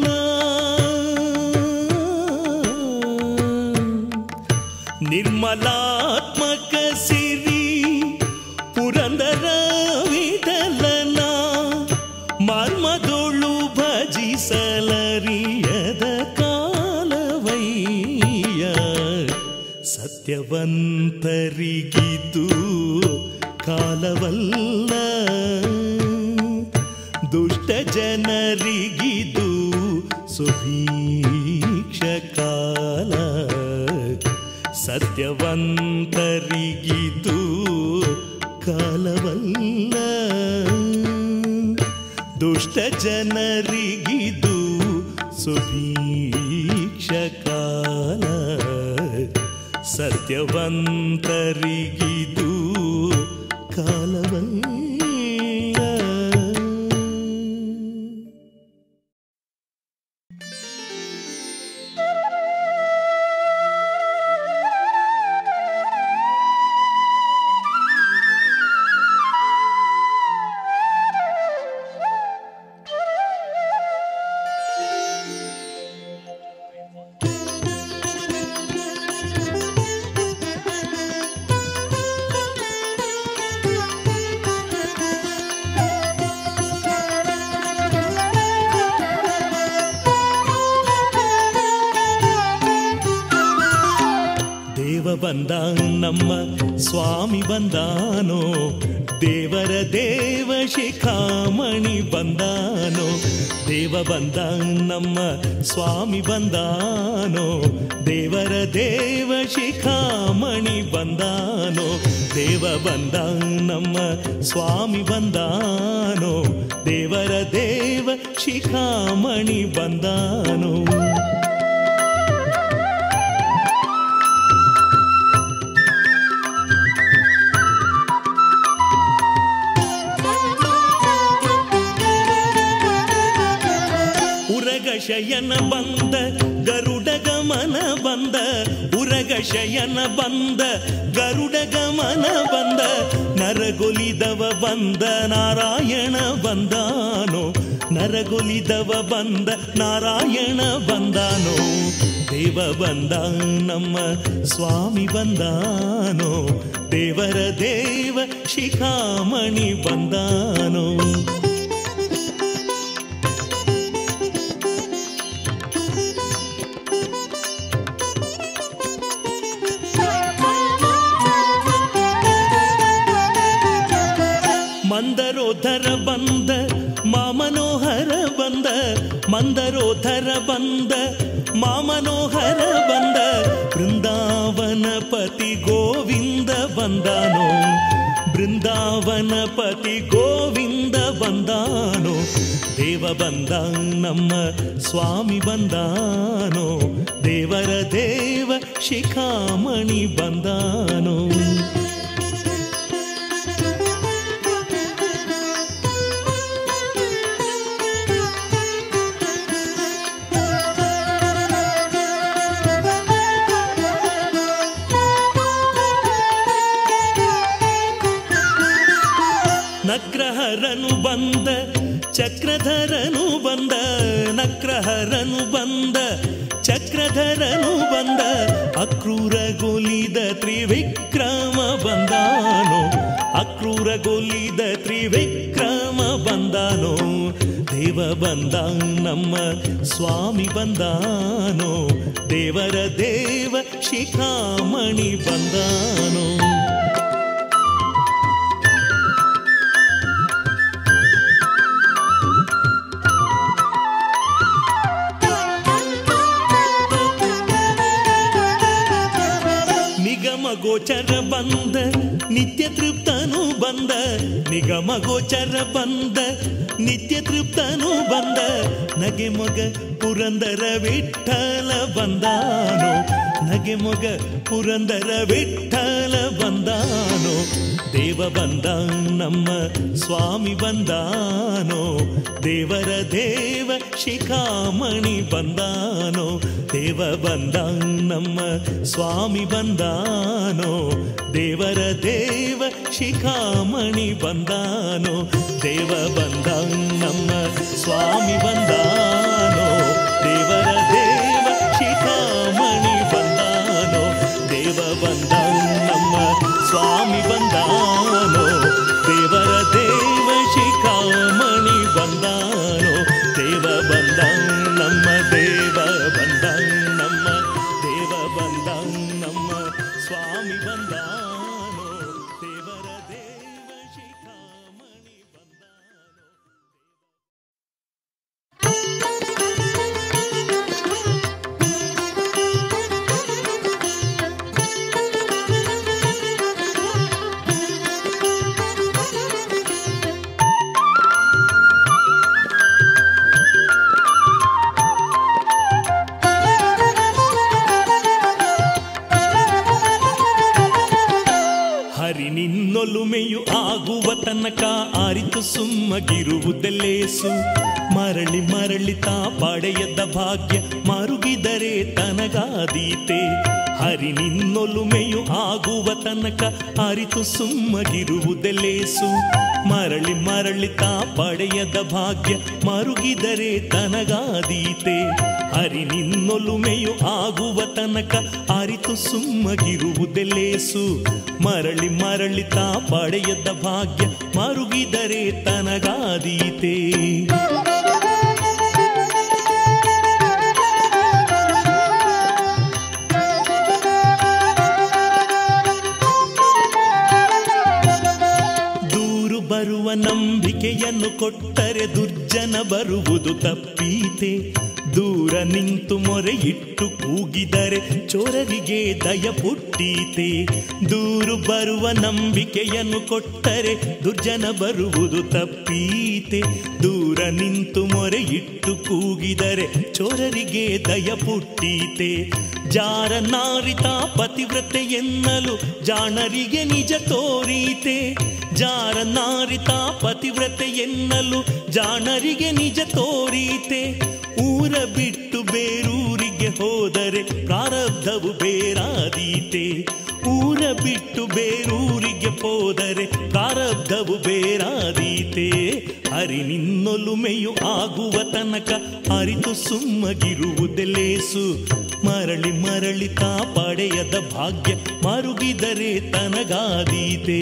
ನಿರ್ಮಲಾತ್ಮಕ ಸಿರಿ ಪುರಂದರ ವಿಠಲನ ಮರ್ಮದೊಳು ಭಜಿಸಲರಿಯದ ಕಾಲವಯ್ಯ ಸತ್ಯವಂತರಿಗಿದು ಕಾಲವಲ್ಲ ದುಷ್ಟ ಜನರಿಗಿದು ಸುಭೀಕ್ಷ ಕಾಲ ಸತ್ಯವಂತರಿಗಿದು ಕಾಲವಲ್ಲ ದುಷ್ಟ ಜನರಿಗಿದು ಸುಭೀಕ್ಷ ಕಾಲ ಸತ್ಯವಂತರಿಗಿದು ಕಾಲವಲ್ಲ ದೇವ ಬಂದ ನಮ್ಮ ಸ್ವಾಮಿ ಬಂದಾನೋ ದೇವರ ದೇವ ಶಿಖಾಮಣಿ ಬಂದಾನೋ ದೇವ ಬಂದ ನಮ್ಮ ಸ್ವಾಮಿ ಬಂದಾನೋ ದೇವರ ದೇವ ಶಿಖಾಮಣಿ ಬಂದಾನೋ ದೇವ ಬಂದ ನಮ್ಮ ಸ್ವಾಮಿ ಬಂದಾನೋ ದೇವರ ದೇವ ಶಿಖಾಮಣಿ ಬಂದಾನೋ ಉರಗ ಶಯನ ಬಂದ ಗರುಡ ಗಮನ ಬಂದ ಉರಗ ಶಯನ ಬಂದ ಗರುಡ ಗಮನ ಬಂದ ನರಗೊಲಿದವ ಬಂದ ನಾರಾಯಣ ಬಂದಾನೋ ನರಗೊಲಿದವ ಬಂದ ನಾರಾಯಣ ಬಂದಾನೋ ದೇವ ಬಂದ ನಮ್ಮ ಸ್ವಾಮಿ ಬಂದಾನೋ ದೇವರ ದೇವ ಶಿಖಾಮಣಿ ಬಂದಾನೋ ಮಂದರೋಧರ ಬಂದ ಮಾಮನೋಹರ ಬಂದ ಮಂದರೋಧರ ಬಂದ ಮಾಮನೋಹರ ಬಂದ ಬೃಂದಾವನ ಪತಿ ಗೋವಿಂದ ಬಂದಾನೋ ಬೃಂದಾವನ ಪತಿ ಗೋವಿಂದ ಬಂದಾನೋ ದೇವ ಬಂದ ನಮ್ಮ ಸ್ವಾಮಿ ಬಂದಾನೋ ದೇವರ ದೇವ ಶಿಖಾಮಣಿ ಬಂದಾನೋ ನಗ್ರಹರನು ಬಂದ ಚಕ್ರಧರನು ಬಂದ ನಗ್ರಹರನು ಬಂದ ಚಕ್ರಧರನು ಬಂದ ಅಕ್ರೂರಗೊಲಿದ ತ್ರಿವಿಕ್ರಮ ಬಂದಾನೋ ಅಕ್ರೂರಗೊಲಿದ ತ್ರಿವಿಕ್ರಮ ಬಂದಾನೋ ದೇವ ಬಂದ ನಮ್ಮ ಸ್ವಾಮಿ ಬಂದಾನೋ ದೇವರ ದೇವ ಶಿಖಾಮಣಿ ಬಂದಾನೋ ನಿಗಮ ಗೋಚರ ಬಂದ ನಿತ್ಯ ತೃಪ್ತನು ಬಂದ ನಿಗಮ ಗೋಚರ ಬಂದ ನಿತ್ಯ ತೃಪ್ತನು ಬಂದ ನಗೆ ಮೊಗ ಪುರಂದರ ವಿಠಲ ಬಂದಾನೋ ನಗೆ ಮೊಗ ಪುರಂದರ ವಿಠಲ ಬಂದಾನೋ ದೇವ ಬಂದ ನಮ್ಮ ಸ್ವಾಮಿ ಬಂದಾನೋ ದೇವರ ದೇವ ಶಿಖಾಮಣಿ ಬಂದಾನೋ ದೇವ ಬಂದ ನಮ್ಮ ಸ್ವಾಮಿ ಬಂದಾನೋ ದೇವರ ದೇವ ಶಿಖಾಮಣಿ ಬಂದಾನೋ ದೇವ ಬಂದ ನಮ್ಮ ಸ್ವಾಮಿ ಬಂದಾನೋ ದೇವರ ದೇವ ಶಿಖಾಮಣಿ ಬಂದಾನೋ ದೇವ ಬಂದ ನಮ್ಮ ಸ್ವಾಮಿ ಬಂದಾನೋ ದೇವರ ದೇವ ಶಿಖಾಮಣಿ ಬಂದಾನೋ ದೇವ ಬಂದ ನಮ್ಮ ದೇವ ಬಂದ ನಮ್ಮ ದೇವ ಬಂದ ನಮ್ಮ ಸ್ವಾಮಿ ಬಂದಾನೋ ದೇವರ ದೇವ ಶಿಖಾಮಣಿ ಬಂದಾನೋ ತನಕ ಅರಿತು ಸುಮ್ಮಗಿರುವುದೆಲ್ಲೇಸು ಮರಳಿ ಮರಳಿ ತಾ ಪಡೆಯದ ಭಾಗ್ಯ ಮರುಗಿದರೆ ತನಗಾದೀತೆ ಹರಿ ನಿನ್ನೊಲುಮೆಯು ಆಗುವ ತನಕ ಅರಿತು ಸುಮ್ಮಗಿರುವುದೆಲ್ಲೇಸು ಮರಳಿ ಮರಳಿ ತಾ ಪಡೆಯದ ಭಾಗ್ಯ ಮರುಗಿದರೆ ತನಗಾದೀತೆ ಹರಿ ನಿನ್ನೊಲುಮೆಯು ಆಗುವ ತನಕ ಅರಿತು ಸುಮ್ಮಗಿರುವುದೆಲ್ಲೇಸು ಮರಳಿ ಮರಳಿ ತಾ ಪಡೆಯದ ಭಾಗ್ಯ ಮರುಗಿದರೆ ತನಗಾದೀತೆ ದೂರು ಬರುವ ನಂಬಿಕೆಯನ್ನು ಕೊಟ್ಟರೆ ದುರ್ಜನ ಬರುವುದು ತಪ್ಪೀತೆ ದೂರ ನಿಂತು ಮೊರೆ ಇಟ್ಟು ಕೂಗಿದರೆ ಚೋರರಿಗೆ ದಯ ಪುಟ್ಟೀತೆ ದೂರು ಬರುವ ನಂಬಿಕೆಯನ್ನು ಕೊಟ್ಟರೆ ದುರ್ಜನ ಬರುವುದು ತಪ್ಪೀತೆ ದೂರ ನಿಂತು ಮೊರೆ ಇಟ್ಟು ಕೂಗಿದರೆ ಚೋರರಿಗೆ ದಯ ಪುಟ್ಟೀತೆ ಜಾರ ನಾರಿತ ಪತಿವ್ರತೆ ಎನ್ನಲು ಜಾಣರಿಗೆ ನಿಜ ತೋರೀತೆ ಜಾರ ನಾರಿತ ಪತಿವ್ರತೆ ಎನ್ನಲು ಜಾಣರಿಗೆ ನಿಜ ತೋರೀತೆ ಊರ ಬಿಟ್ಟು ಬೇರೂರಿಗೆ ಹೋದರೆ ಪ್ರಾರಬ್ಧವು ಬೇರಾದೀತೆ ಊರ ಬಿಟ್ಟು ಬೇರೂರಿಗೆ ಹೋದರೆ ಪ್ರಾರಬ್ಧವು ಬೇರಾದೀತೆ ಹರಿ ನಿನ್ನೊಲುಮೆಯು ಆಗುವ ತನಕ ಅರಿತು ಸುಮ್ಮಗಿರುವುದೆಲೇಸು ಮರಳಿ ಮರಳಿ ತಾ ಪಡೆಯದ ಭಾಗ್ಯ ಮರುಗಿದರೆ ತನಗಾದೀತೆ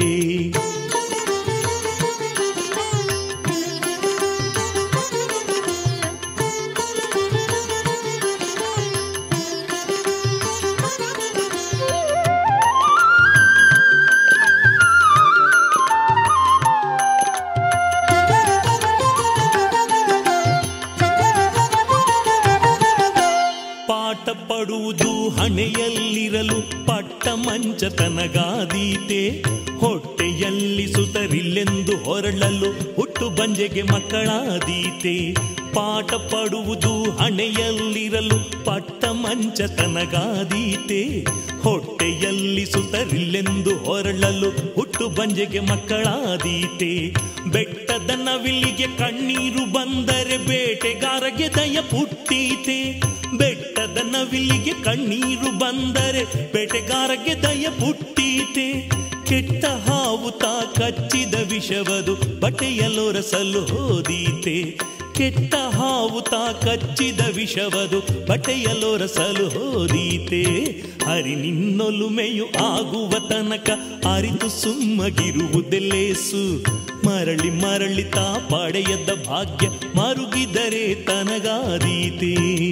ಪಾಠ ಪಡುವುದು ಹಣೆಯಲ್ಲಿರಲು ಪಟ್ಟ ಮಂಚತನಗಾದೀತೆ ಹೊಟ್ಟೆಯಲ್ಲಿ ಸುತರಿಲ್ಲೆಂದು ಹೊರಳಲು ಹುಟ್ಟು ಬಂಜೆಗೆ ಮಕ್ಕಳಾದೀತೆ ಪಾಠ ಪಡುವುದು ಹಣೆಯಲ್ಲಿರಲು ಪಟ್ಟ ಮಂಚತನಗಾದೀತೆ ಹೊಟ್ಟೆಯಲ್ಲಿ ಸುತರಿಲ್ಲೆಂದು ಹೊರಳಲು ಹುಟ್ಟು ಬಂಜೆಗೆ ಮಕ್ಕಳಾದೀತೆ ಬೆಟ್ಟದ ನವಿಲಿಗೆ ಕಣ್ಣೀರು ಬಂದರೆ ಬೇಟೆಗಾರಗೆ ದಯ ಪುಟ್ಟೀತೆ ಬೆಟ್ಟದ ನವಿಲಿಗೆ ಕಣ್ಣೀರು ಬಂದರೆ ಬೇಟೆಗಾರಗೆ ದಯ ಪುಟ್ಟೀತೆ ಕೆಟ್ಟ ಹಾವು ತಾ ಕಚ್ಚಿದ ವಿಷವದು ಬಟ್ಟೆಯಲೊರಸಲು ಹೋದೀತೆ ಕೆಟ್ಟ ಹಾವು ತಾ ಕಚ್ಚಿದ ವಿಷವದು ಬಟ್ಟೆಯಲೊರಸಲು ಹೋದೀತೆ ಹರಿ ನಿನ್ನೊಲುಮೆಯು ಆಗುವ ತನಕ ಅರಿತು ಸುಮ್ಮಗಿರುವುದೆಲ್ಲೇಸು ಮರಳಿ ಮರಳಿ ತಾ ಪಡೆಯದ ಭಾಗ್ಯ ಮರುಗಿದರೆ ತನಗಾದೀತೆ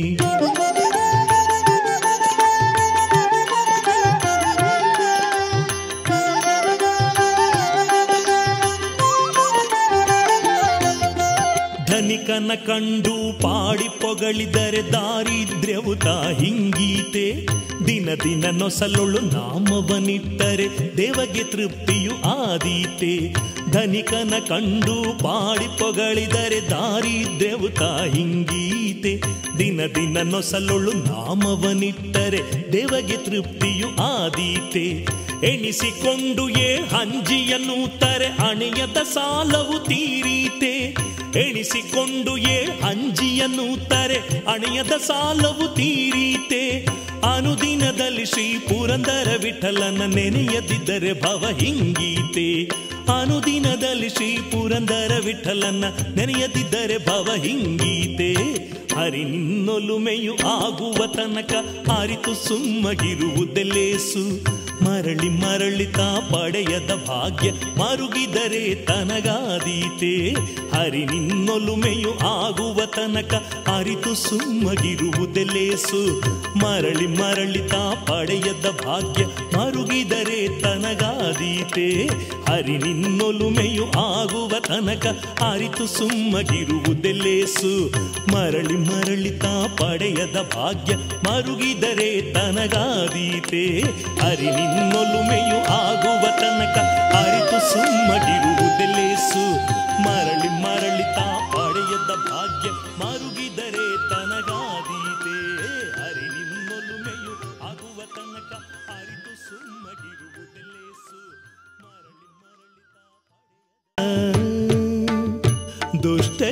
ಧನಿಕನ ಕಂಡು ಪಾಡಿ ಪೊಗಳಿದರೆ ದಾರಿದ್ರ್ಯವು ತಾ ಹಿಂಗೀತೆ ದಿನ ದಿನ ನೊಸಲೊಳು ನಾಮವನಿಟ್ಟರೆ ದೇವಗೆ ತೃಪ್ತಿಯು ಆದೀತೆ ಧನಿಕನ ಕಂಡು ಪಾಡಿ ಪೊಗಳಿದರೆ ದಾರಿದ್ರ್ಯವು ತಾ ಹಿಂಗೀತೆ ದಿನ ದಿನ ನೊಸಲೊಳು ನಾಮವನಿಟ್ಟರೆ ದೇವಗೆ ತೃಪ್ತಿಯು ಆದೀತೆ ಎಣಿಸಿಕೊಂಡು ಏ ಹಂಜಿಯನ್ನು ತರೆ ಅಣೆಯದ ಸಾಲವು ತೀರೀತೆ ಎಣಿಸಿಕೊಂಡು ಏ ಅಂಜಿಯನ್ನು ತರೆ ಅಣೆಯದ ಸಾಲವು ತೀರೀತೆ ಅನುದಿನದಲ್ಲಿ ಶ್ರೀ ಪುರಂದರ ವಿಠಲನ ನೆನೆಯದಿದ್ದರೆ ಭವ ಹಿಂಗೀತೆ ಅನುದಿನದಲ್ಲಿ ಶ್ರೀ ಪುರಂದರ ವಿಠಲನ ನೆನೆಯದಿದ್ದರೆ ಭವ ಹಿಂಗೀತೆ ಹರಿ ನಿನ್ನೊಲುಮೆಯು ಆಗುವ ತನಕ ಅರಿತು ಸುಮ್ಮಗಿರುವುದೆಲ್ಲೇಸು ಮರಳಿ ಮರಳಿ ತಾ ಪಡೆಯದ ಭಾಗ್ಯ ಮರುಗಿದರೆ ತನಗಾದೀತೆ ಹರಿ ನಿನ್ನೊಲುಮೆಯು ಆಗುವ ತನಕ ಅರಿತು ಸುಮ್ಮಗಿರುವುದೆಲ್ಲೇಸು ಮರಳಿ ಮರಳಿ ತಾ ಪಡೆಯದ ಭಾಗ್ಯ ಮರುಗಿದರೆ ತನಗಾದೀತೆ ಹರಿ ನಿನ್ನೊಲುಮೆಯು ಆಗುವ ತನಕ ಅರಿತು ಸುಮ್ಮಗಿರುವುದೆಲ್ಲೇಸು ಮರಳಿ ಮರಳಿ ತಾ ಪಡೆಯದ ಭಾಗ್ಯ ಮರುಗಿದರೆ ತನಗಾದೀತೆ ಹರಿ ನಿನ್ನೊಲುಮೆಯು ಆಗುವ ತನಕ ಅರಿತು ಸುಮ್ಮಗಿರುವುದೆಲ್ಲೇಸು ಮರಳಿ ಮರಳಿ ತಾ ಪಡೆಯದ ಭಾಗ್ಯ ಮರುಗಿದರೆ ತನಗಾದೀತೆ ಹರಿ ನಿನ್ನೊಲುಮೆಯು ಆಗುವ ತನಕ ಅರಿತು ಸುಮ್ಮಗಿರುವುದೆಲ್ಲೇಸು ಮರಳಿ ಮರಳಿ ತಾ ಪಡೆಯದ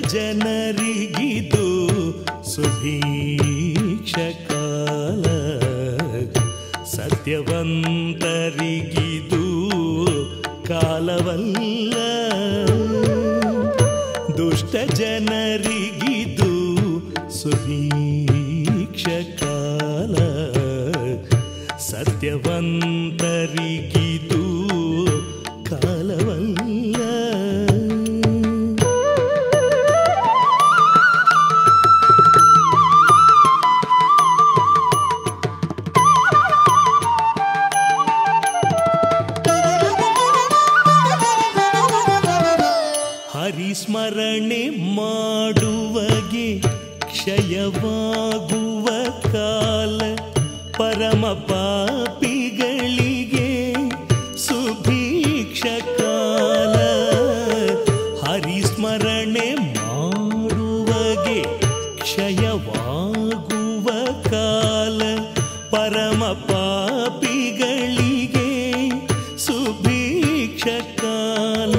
ಜನರಿಗಿದು ಸುಭೀಕ್ಷ ಕಾಲ ಸತ್ಯವಂತರಿಗಿದು ಕಾಲವಲ್ಲ ದುಷ್ಟ ಜನರಿಗಿದು ಸುಭೀಕ್ಷ ಕಾಲ ಸತ್ಯವಂತರಿಗಿದು ಕಾಲವಲ್ಲ ಹರಿಸ್ಮರಣೆ ಮಾಡುವಗೆ ಕ್ಷಯವಾಗುವ ಕಾಲ ಪರಮ ಪಾಪಿಗಳಿಗೆ ಸುಭೀಕ್ಷ ಕಾಲ ಹರಿಸ್ಮರಣೆ ಮಾಡುವಗೆ ಕ್ಷಯವಾಗುವ ಕಾಲ ಪರಮ ಪಾಪಿಗಳಿಗೆ ಸುಭೀಕ್ಷ ಕಾಲ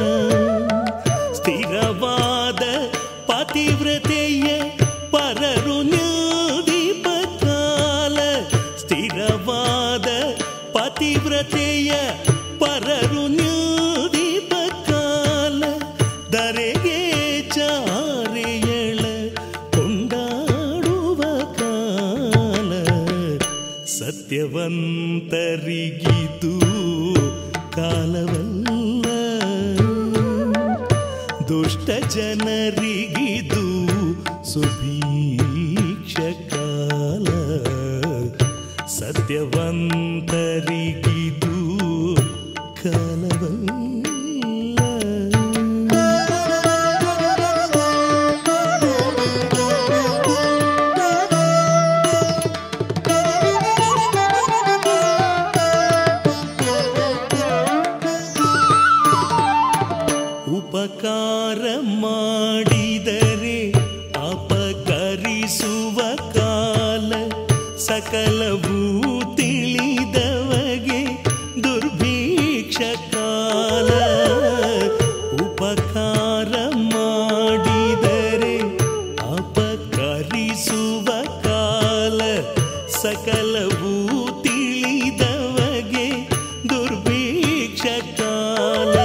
ಸ್ಥಿರವಾದ ಪತಿವ್ರತೆಯ ಪರರು ನಿಲ್ದೀಪ ಕಾಲ ಸ್ಥಿರವಾದ ಪತಿವ್ರತೆಯ ಪರರು ನಿಲ್ದೀಪ ಕಾಲ ದರೆಗೆ ಚಾರೆಯಳ ಕೊಂಡಾಡುವ ಕಾಲ ಸತ್ಯವಂತರಿಗಿದು ಕಾಲವಲ್ಲ ದುಷ್ಟ ಜನರಿಗಿದು ಸುಭೀಕ್ಷ ಕಾಲ ಸತ್ಯವಂತರಿಗಿದು ಕಾಲವಲ್ಲ ಉಪಕಾರ ಮಾಡಿದರೆ ಅಪಕರಿಸುವ ಕಾಲ ಸಕಲವೂ ತಿಳಿದವಗೆ ದುರ್ಭೀಕ್ಷ ಕಾಲ ಉಪಕಾರ ಮಾಡಿದರೆ ಅಪಕರಿಸುವ ಕಾಲ ಸಕಲವೂ ತಿಳಿದವಗೆ ದುರ್ಭೀಕ್ಷ ಕಾಲ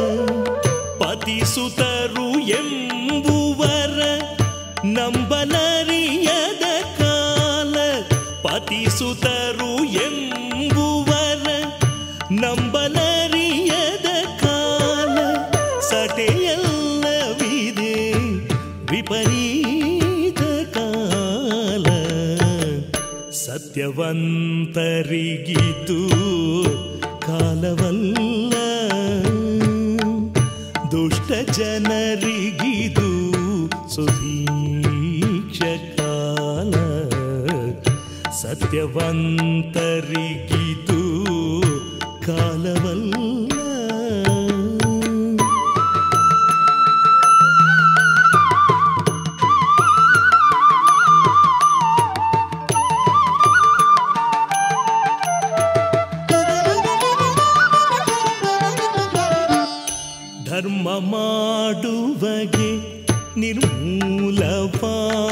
ಪತಿಸುತರು ಎಂಬುವರ ನಂಬಲರಿಯದ ಕಾಲ ಪತಿಸುತರು ಎಂಬುವರ ನಂಬಲರಿಯದ ಕಾಲ ಸಟೆಯಲ್ಲವಿದೆ ವಿಪರೀತ ಕಾಲ ಸತ್ಯವಂತರಿಗಿದು ಕಾಲವಲ್ಲ ದುಷ್ಟ ಜನರಿಗಿದು ಸುಭೀಕ್ಷ ಕಾಲ ಸತ್ಯವಂತರಿಗಿದು ಕಾಲವಲ್ಲ ಧರ್ಮ ಮಾಡುವಗೆ ನಿರ್ಮೂಲವಾಗುವ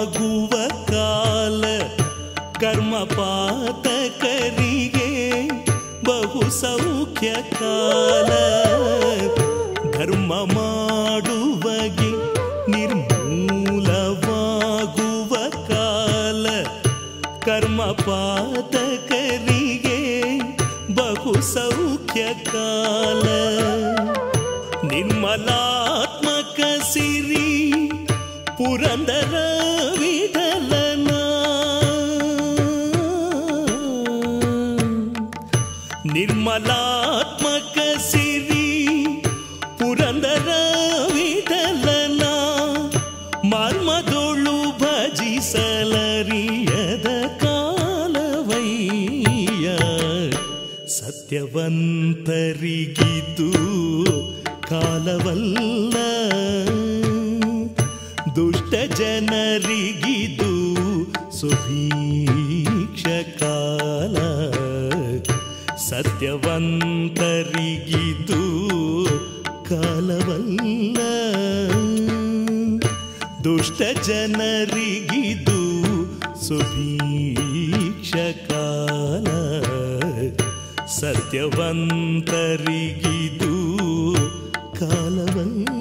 ಕಾಲ ಕರ್ಮ ಪಾತಕರಿಗೆ ಬಹು ಸೌಖ್ಯ ಕಾಲ ಧರ್ಮ ಮಾಡುವಗೆ ನಿರ್ಮೂಲವಾಗುವ ಕಾಲ ಕರ್ಮ ಪಾತಕರಿಗೆ ಬಹು ಸೌಖ್ಯ ಕಾಲ ನಿರ್ಮಲಾತ್ಮಕ ಸಿರಿ ಪುರಂದರ ವಿಠಲನ ನಿರ್ಮಲಾತ್ಮಕ ಸಿರಿ ಪುರಂದರ ವಿಠಲನ ಮರ್ಮದೊಳು ಭಜಿಸಲರಿಯದ ಕಾಲವಯ್ಯ ಸತ್ಯವಂತರಿಗಿದು ಕಾಲವಲ್ಲ ದುಷ್ಟ ಜನರಿಗಿದು ಸುಭೀಕ್ಷ ಕಾಲ ಸತ್ಯವಂತರಿಗಿದು ಕಾಲವಲ್ಲ ದುಷ್ಟ ಜನರಿಗಿದು ಸುಭೀಕ್ಷ ಕಾಲ ಸತ್ಯವಂತರಿಗಿದು ಕಾಲವಲ್ಲ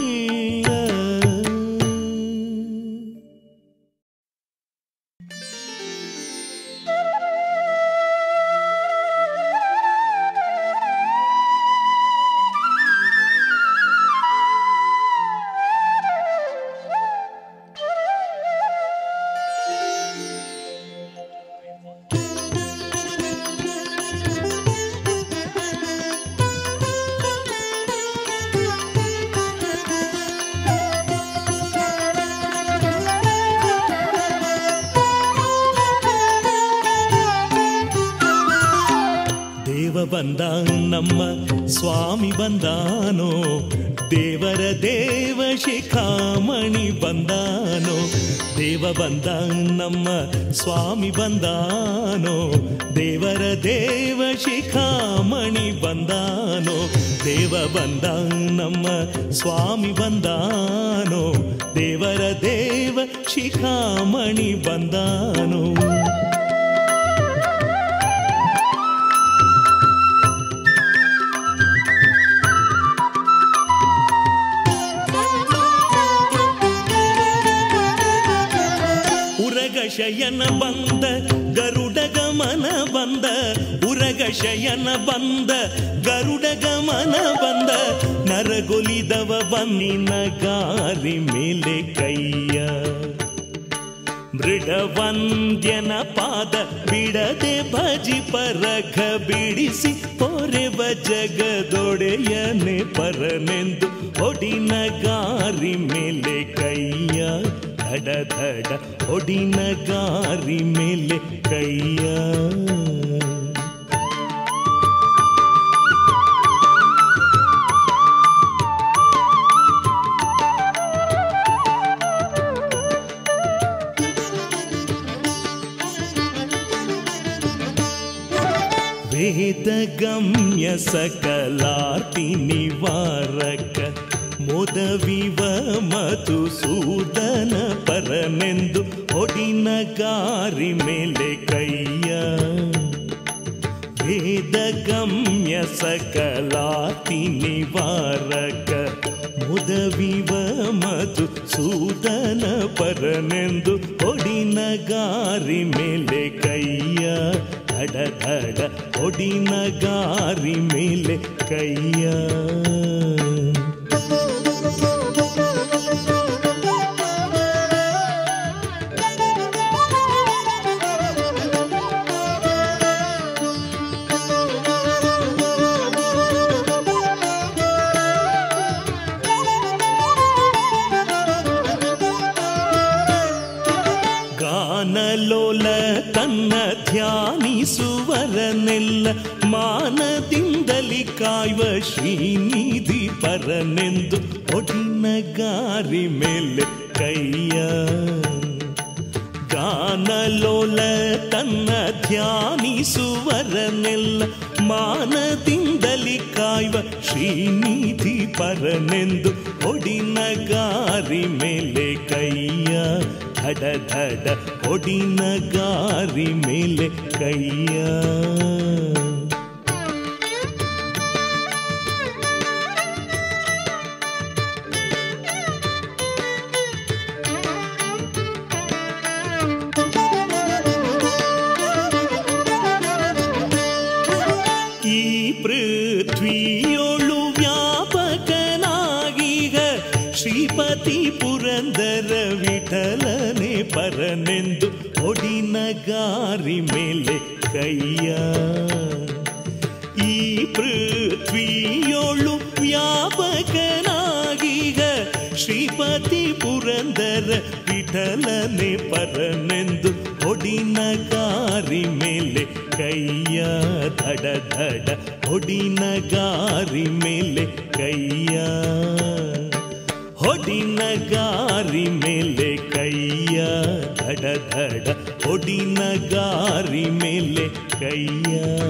ದೇವ ಬಂದ ನಮ್ಮ ಸ್ವಾಮಿ ಬಂದಾನೋ ದೇವರ ದೇವ ಶಿಖಾಮಣಿ ಬಂದಾನೋ ದೇವ ಬಂದ ನಮ್ಮ ಸ್ವಾಮಿ ಬಂದಾನೋ ದೇವರ ದೇವ ಶಿಖಾಮಣಿ ಬಂದಾನೋ ದೇವ ಬಂದ ನಮ್ಮ ಸ್ವಾಮಿ ಬಂದಾನೋ ದೇವರ ದೇವ ಶಿಖಾಮಣಿ ಬಂದಾನೋ ಉರಗ ಶಯನ ಬಂದ ಗರುಡ ಗಮನ ಬಂದ ಉರಗ ಶಯನ ಬಂದ ಗರುಡ ಗಮನ ಬಂದ ನರಗೊಲಿದವ ಬನ್ನಿನ ಗಾರಿ ಮೇಲೆ ಕೈಯ ಮೃಡವಂದ್ಯನ ಪಾದ ಬಿಡದೆ ಭಜಿ ಪರಘ ಬಿಡಿಸಿ ಪೊರೆವ ಜಗದೊಡೆಯನೆ ಪರನೆಂದು ಒಡಿನ ಗಾರಿ ಮೇಲೆ ಕೈಯ ಧಡ ಧಡ ಒಡಿನ ಗಾರಿ ಮೇಲೆ ಕೈಯ ವೇದಗಮ್ಯ ಸಕಲಾರ್ತಿ ನಿವಾರಕ ಮೊದವಿವ ಮಧುಸೂದನ ಪರನೆಂದು ಹೊಡಿನ ಗಾರಿ ಮೇಲೆ ಕೈಯ ವೇದಗಮ್ಯ ಸಕಲಾತಿ ನಿವಾರಕ ಮುದವಿವ ಮಧು ಸೂದನ ಪರನೆಂದು ಹೊಡಿನ ಗಾರಿ ಮೇಲೆ ಕೈಯ ಧಡ ಧಡ ಹೊಡಿನ ಗಾರಿ ಮೇಲೆ ಕೈಯ ಗಾನಲೋಲ ತನ್ನ ಧ್ಯಾನಿಸುವರನೆಲ್ಲ ಮಾನದಿಂದಲಿ ಕಾಯುವ ಶ್ರೀನಿಧಿ ಪರನೆಂದು ಒಡಿನ ಗಾರಿ ಮೇಲೆ ಕೈಯ ಗಾನಲೋಲ ತನ್ನ ಧ್ಯಾನಿಸುವರನೆಲ್ಲ ಮಾನದಿಂದಲಿ ಕಾಯುವ ಶ್ರೀನಿಧಿ ಪರನೆಂದು ಒಡಿನ ಗಾರಿ ಮೇಲೆ ಕೈಯ ಧಡ ಧಡ ಒಡಿನ ಗಾರಿ ಮೇಲೆ ಕೈಯ ಈ ಪೃಥ್ವಿಯೊಳು ವ್ಯಾಪಕನಾಗೀಗ ಶ್ರೀಪತಿ ಪುರಂದರ ವಿಠಲನೆ ಪರನೆಂದು ಒಡಿನ ಗಾರಿ ಮೇಲೆ ಕೈಯ ಈ ಪೃಥ್ವಿಯೊಳು ವ್ಯಾಪಕನಾಗೀಗ ಶ್ರೀಪತಿ ಪುರಂದರ ವಿಠಲನೆ ಪರನೆಂದು ಹೊಡಿನ ಗಾರಿ ಮೇಲೆ ಕೈಯ ಧಡ ಧಡ ಹೊಡಿನ ಗಾರಿ ಮೇಲೆ ಕೈಯ ಹೊಡಿನ ಗಾರಿ ಮೇಲೆ ಕೈಯ ಧಡ ಧಡ ಹೊಡಿನ ಗಾರಿ ಮೇಲೆ ಕೈಯ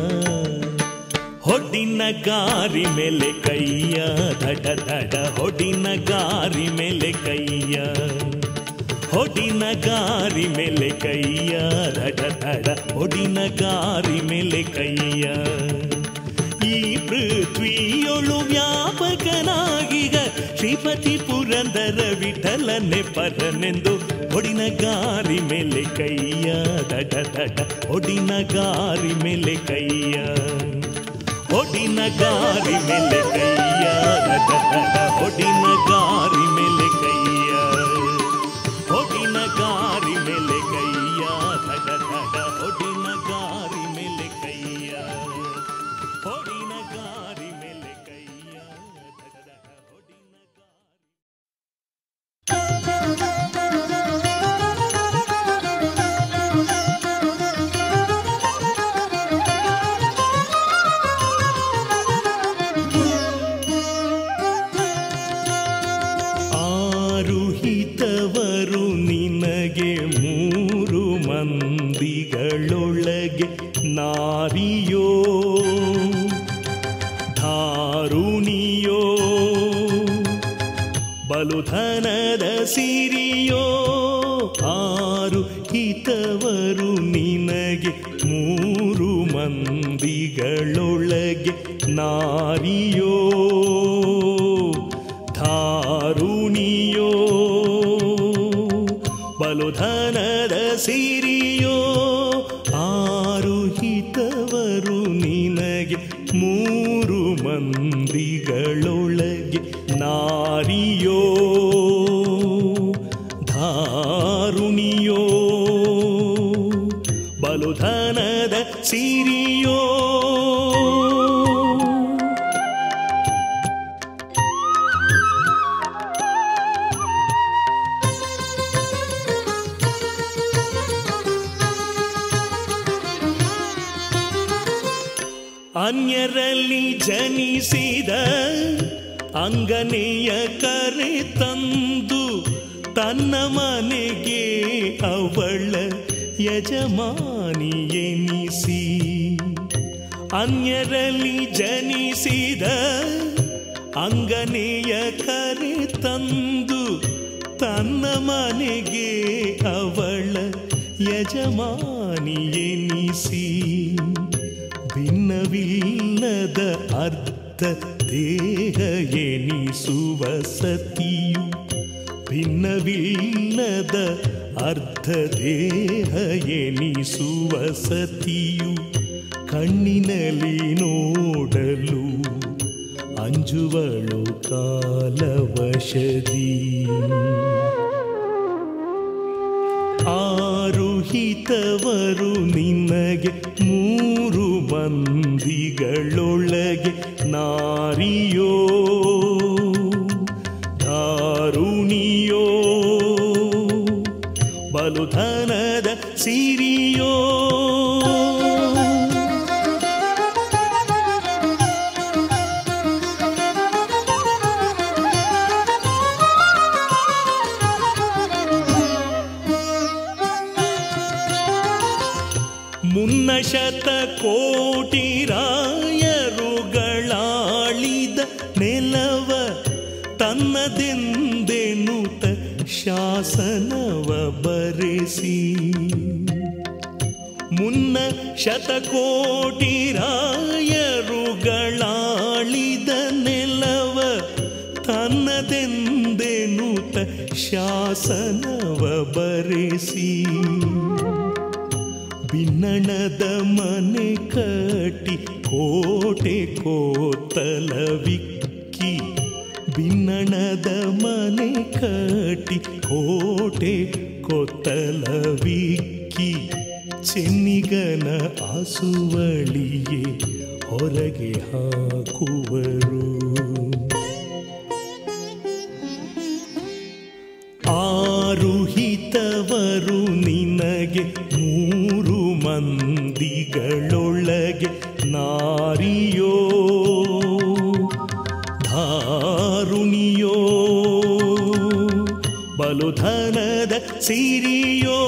ಹೊಡಿನ ಗಾರಿ ಮೇಲೆ ಕೈಯ ಧಡ ಧಡ ಹೊಡಿನ ಗಾರಿ ಮೇಲೆ ಕೈಯ ಗಾರಿ ಮೇಲೆ ಕೈಯ ದಡ ದಡ ಒಡಿನ ಗಾರಿ ಮೇಲೆ ಕೈಯ ಈ ಪೃಥ್ವಿಯೊಳು ವ್ಯಾಪಕನಾಗಿಗ ಶ್ರೀಪತಿ ಪುರಂದರ ವಿಠಲನೆ ಪರನೆಂದು ಒಡಿನ ಗಾರಿ ಮೇಲೆ ಕೈಯ ದಡ ದಡ ಒಡಿನ ಗಾರಿ ಮೇಲೆ ಕೈಯ ಒಡಿನ ಗಾರಿ ಮೇಲೆ ಕೈಯ ದಡ ದಡ ಒಡಿನ ಗಾರಿ ಮೇಲೆ ಕೈಯ ಒಡಿನ ಗಾರಿ ಮೇಲೆ ಕೈಯ ದಡ ದಡ ಒಡಿನ ಗಾರಿ ಮೇಲೆ ಕೈಯ ಒಡಿನ ಗಾರಿ ಮೇಲೆ ಕೈಯ ದಡ ದಡ ಒಡಿನ ಗಾರಿ ಆರುಹಿತವರು ನಿನಗೆ ಮೂರು ಮಂದಿಗಳೊಳಗೆ ನಾರಿಯೋ ಧಾರುಣಿಯೋ ಬಲುಧನದ ಸಿರಿಯೋ ಆರು ಹಿತವರು ನಿನಗೆ ಮೂರು ಮಂದಿಗಳೊಳಗೆ ನಾರಿಯೋ ಧಾರುಣಿಯೋ ಬಲುಧನದ ಸಿರಿಯೋ ಆರು ಹಿತವರು ನಿನಗೆ ಮೂರು ಮಂದಿಗಳೊಳಗೆ ನಾರಿಯೋ ಧಾರುಣಿಯೋ ಬಲುಧನದ ಸಿರಿಯೋ ಅನ್ಯರಲ್ಲಿ ಜನಿಸಿದ ಅಂಗನೆಯ ಕರೆ ತಂದು ತನ್ನ ಮನೆಗೆ ಅವಳ ಯಜಮಾನಿಯೆನಿಸಿ ಅನ್ಯರಲ್ಲಿ ಜನಿಸಿದ ಅಂಗನೆಯ ಕರೆ ತಂದು ತನ್ನ ಮನೆಗೆ ಅವಳ ಯಜಮಾನಿಯೆನಿಸಿ ಭಿನ್ನವಿಲ್ಲದ ಅರ್ಧ ದೇಹ ಎನಿಸುವ ಸತಿಯು ಭಿನ್ನವಿಲ್ಲದ ಅರ್ಧ ದೇಹ ಎನಿಸುವ ಸತಿಯು ಕಣ್ಣಿನಲ್ಲಿ ನೋಡಲು ಅಂಜುವಳು ಕಾಲವಶದಿ ಆರುಹಿತವರು ನಿನಗೆ ಮೂರು ಮಂದಿಗಳೊಳಗೆ ನಾರಿಯೋ ಧಾರುಣಿಯೋ ಬಲುಧನದ ಸಿರಿಯೋ ಮುನ್ನ ಶತ ಕೋಟಿ ರಾಯರುಗಳಾಳಿದ ನೆಲವ ತನ್ನದೆಂದೆನುತ ಶಾಸನವ ಬರೆಸಿ ಮುನ್ನ ಶತಕೋಟಿ ರಾಯರುಗಳಾಳಿದ ನೆಲವ ತನ್ನದೆಂದೆನುತ ಶಾಸನವ ಬರೆಸಿ ಬಿನ್ನಣದ ಮನೆ ಕಟ್ಟಿ ಕೋಟೆ ಕೋತಲವಿಕ್ಕಿ ಬಿನ್ನಣದ ಮನೆ ಕಟ್ಟಿ ಕೋಟೆ ಕೊತ್ತಲವಿಕ್ಕಿ ಚೆನ್ನಿಗನ ಆಸುವಳಿಯೇ ಹೊರಗೆ ಹಾಕುವರು ಆರುಹಿತವರು ನಿನಗೆ ಮೂರು ಮಂದಿಗಳೊಳಗೆ ನಾರಿಯೋ ಧಾರುಣಿಯೋ ಬಲುಧನದ ಸಿರಿಯೋ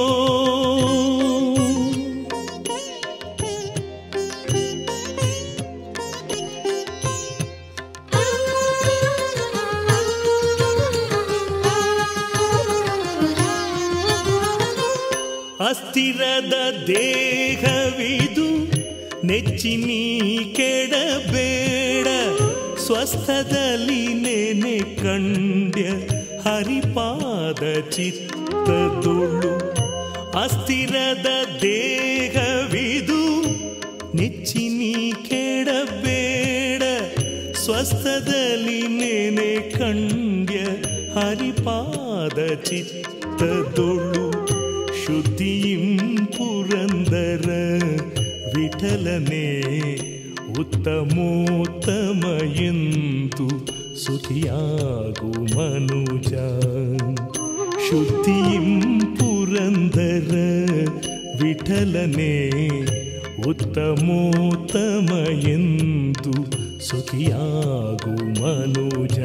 ಅಸ್ಥಿರದ ದೇಹವಿದು ನೆಚ್ಚಿನಿ ಕೆಡಬೇಡ ಸ್ವಸ್ಥದಲ್ಲಿ ನೆನೆ ಕಂಡ್ಯ ಹರಿಪಾದ ಚಿತ್ತದೊಳು ಅಸ್ಥಿರದ ದೇಹವಿದು ನೆಚ್ಚಿನಿ ಕೆಡಬೇಡ ಸ್ವಸ್ಥದಲ್ಲಿ ನೆನೆ ಕಂಡ್ಯ ಹರಿಪಾದ ಚಿತ್ತದೊಳು ಶುದ್ಧಿಯಿಂ ಪುರಂದರ ವಿಠಲನೆ ಉತ್ತಮೋತ್ತಮ ಎಂದು ಸುಖಿಯಾಗು ಮನುಜ ಶುದ್ಧಿಯಿಂ ಪುರಂದರ ವಿಠಲನೆ ಉತ್ತಮೋತ್ತಮ ಎಂದು ಸುಖಿಯಾಗು ಮನುಜ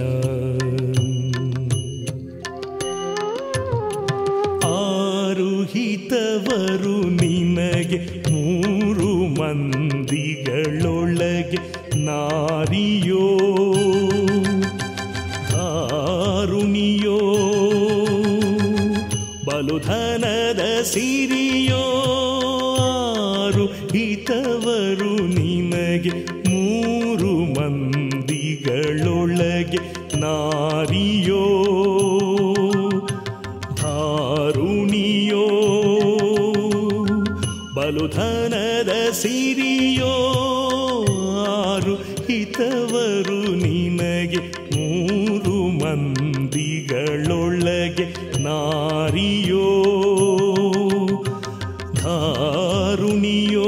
ಆರು ಹಿತವರು ನಿನಗೆ ಮೂರು ಮಂದಿಗಳೊಳಗೆ ನಾರಿಯೋ ದಾರುಣಿಯೋ ಬಲುಧನದ ಸಿರಿಯೋ ಆರು ಹಿತವರು ನಿನಗೆ ಮೂರು ಮಂದಿಗಳೊಳಗೆ ನಾರಿಯೋ ಧಾರುಣಿಯೋ ಬಲುಧನದ ಸಿರಿಯೋ ಆರು ಹಿತವರು ನಿನಗೆ ಮೂರು ಮಂದಿಗಳೊಳಗೆ ನಾರಿಯೋ ಧಾರುಣಿಯೋ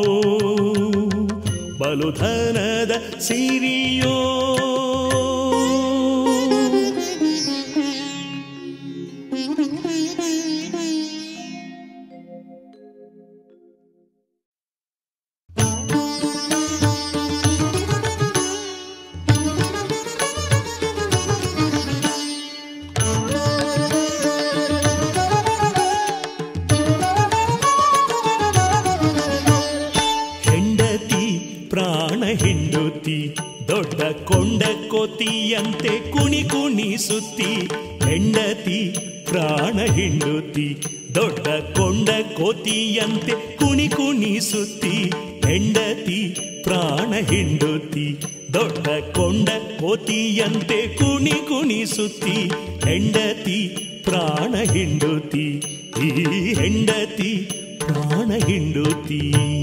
ಬಲುಧನದ ಸಿರಿಯೋ ಹೆಂಡತಿ ಪ್ರಾಣ ಹೆಂಡತಿ ದೊಡ್ಡ ಕೊಂಡ ಕೋತಿಯಂತೆ ಕುಣಿ ಕುಣಿಸುತ್ತಿ ಹೆಂಡತಿ ಪ್ರಾಣ ಹೆಂಡತಿ ದೊಡ್ಡ ಕೊಂಡ ಕೋತಿಯಂತೆ ಕುಣಿ ಕುಣಿಸುತ್ತಿ ಹೆಂಡತಿ ಪ್ರಾಣ ಹೆಂಡತಿ ದೊಡ್ಡ ಕೊಂಡ ಕೋತಿಯಂತೆ ಕುಣಿ ಕುಣಿಸುತ್ತಿ ಹೆಂಡತಿ ಪ್ರಾಣ ಹೆಂಡತಿ ಈ ಹೆಂಡತಿ ಪ್ರಾಣ ಹೆಂಡತಿ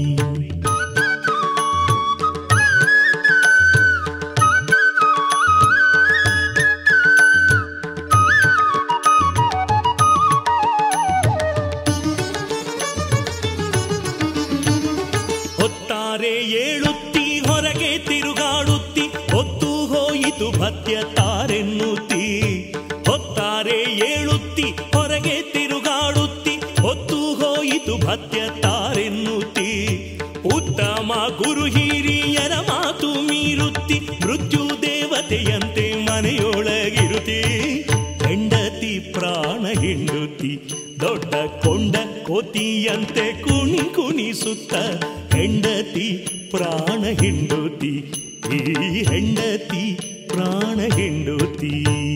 ಹೊತ್ತಾರೆ ಏಳುತ್ತಿ ಹೊರಗೆ ತಿರುಗಾಡುತ್ತಿ ಹೊತ್ತು ಹೋಯಿತು ಭತ್ಯ ತಾರೆನ್ನುತ್ತಿ ಹೊತ್ತಾರೆ ಏಳುತ್ತಿ ಹೊರಗೆ ತಿರುಗಾಡುತ್ತಿ ಹೊತ್ತು ಹೋಯಿತು ಭತ್ಯ ತಾರೆನ್ನುತ್ತಿ ಉತ್ತಮ ಗುರು ಹಿರಿಯರ ಮಾತು ಮೀರುತ್ತಿ ಮೃತ್ಯು ದೇವತೆಯಂತೆ ಮನೆಯೊಳಗಿರುತ್ತಿ ಹೆಂಡತಿ ಪ್ರಾಣ ಹೆಂಡುತಿ ದೊಡ್ಡ ಕೊಂಡ ಕೋತಿಯಂತೆ ಕುಣಿ ಕುಣಿಸುತ್ತ ಹೆಂಡತಿ ಪ್ರಾಣ ಹೆಂಡುತಿ ಈ ಹೆಂಡತಿ ಪ್ರಾಣ ಹೆಂಡುತಿ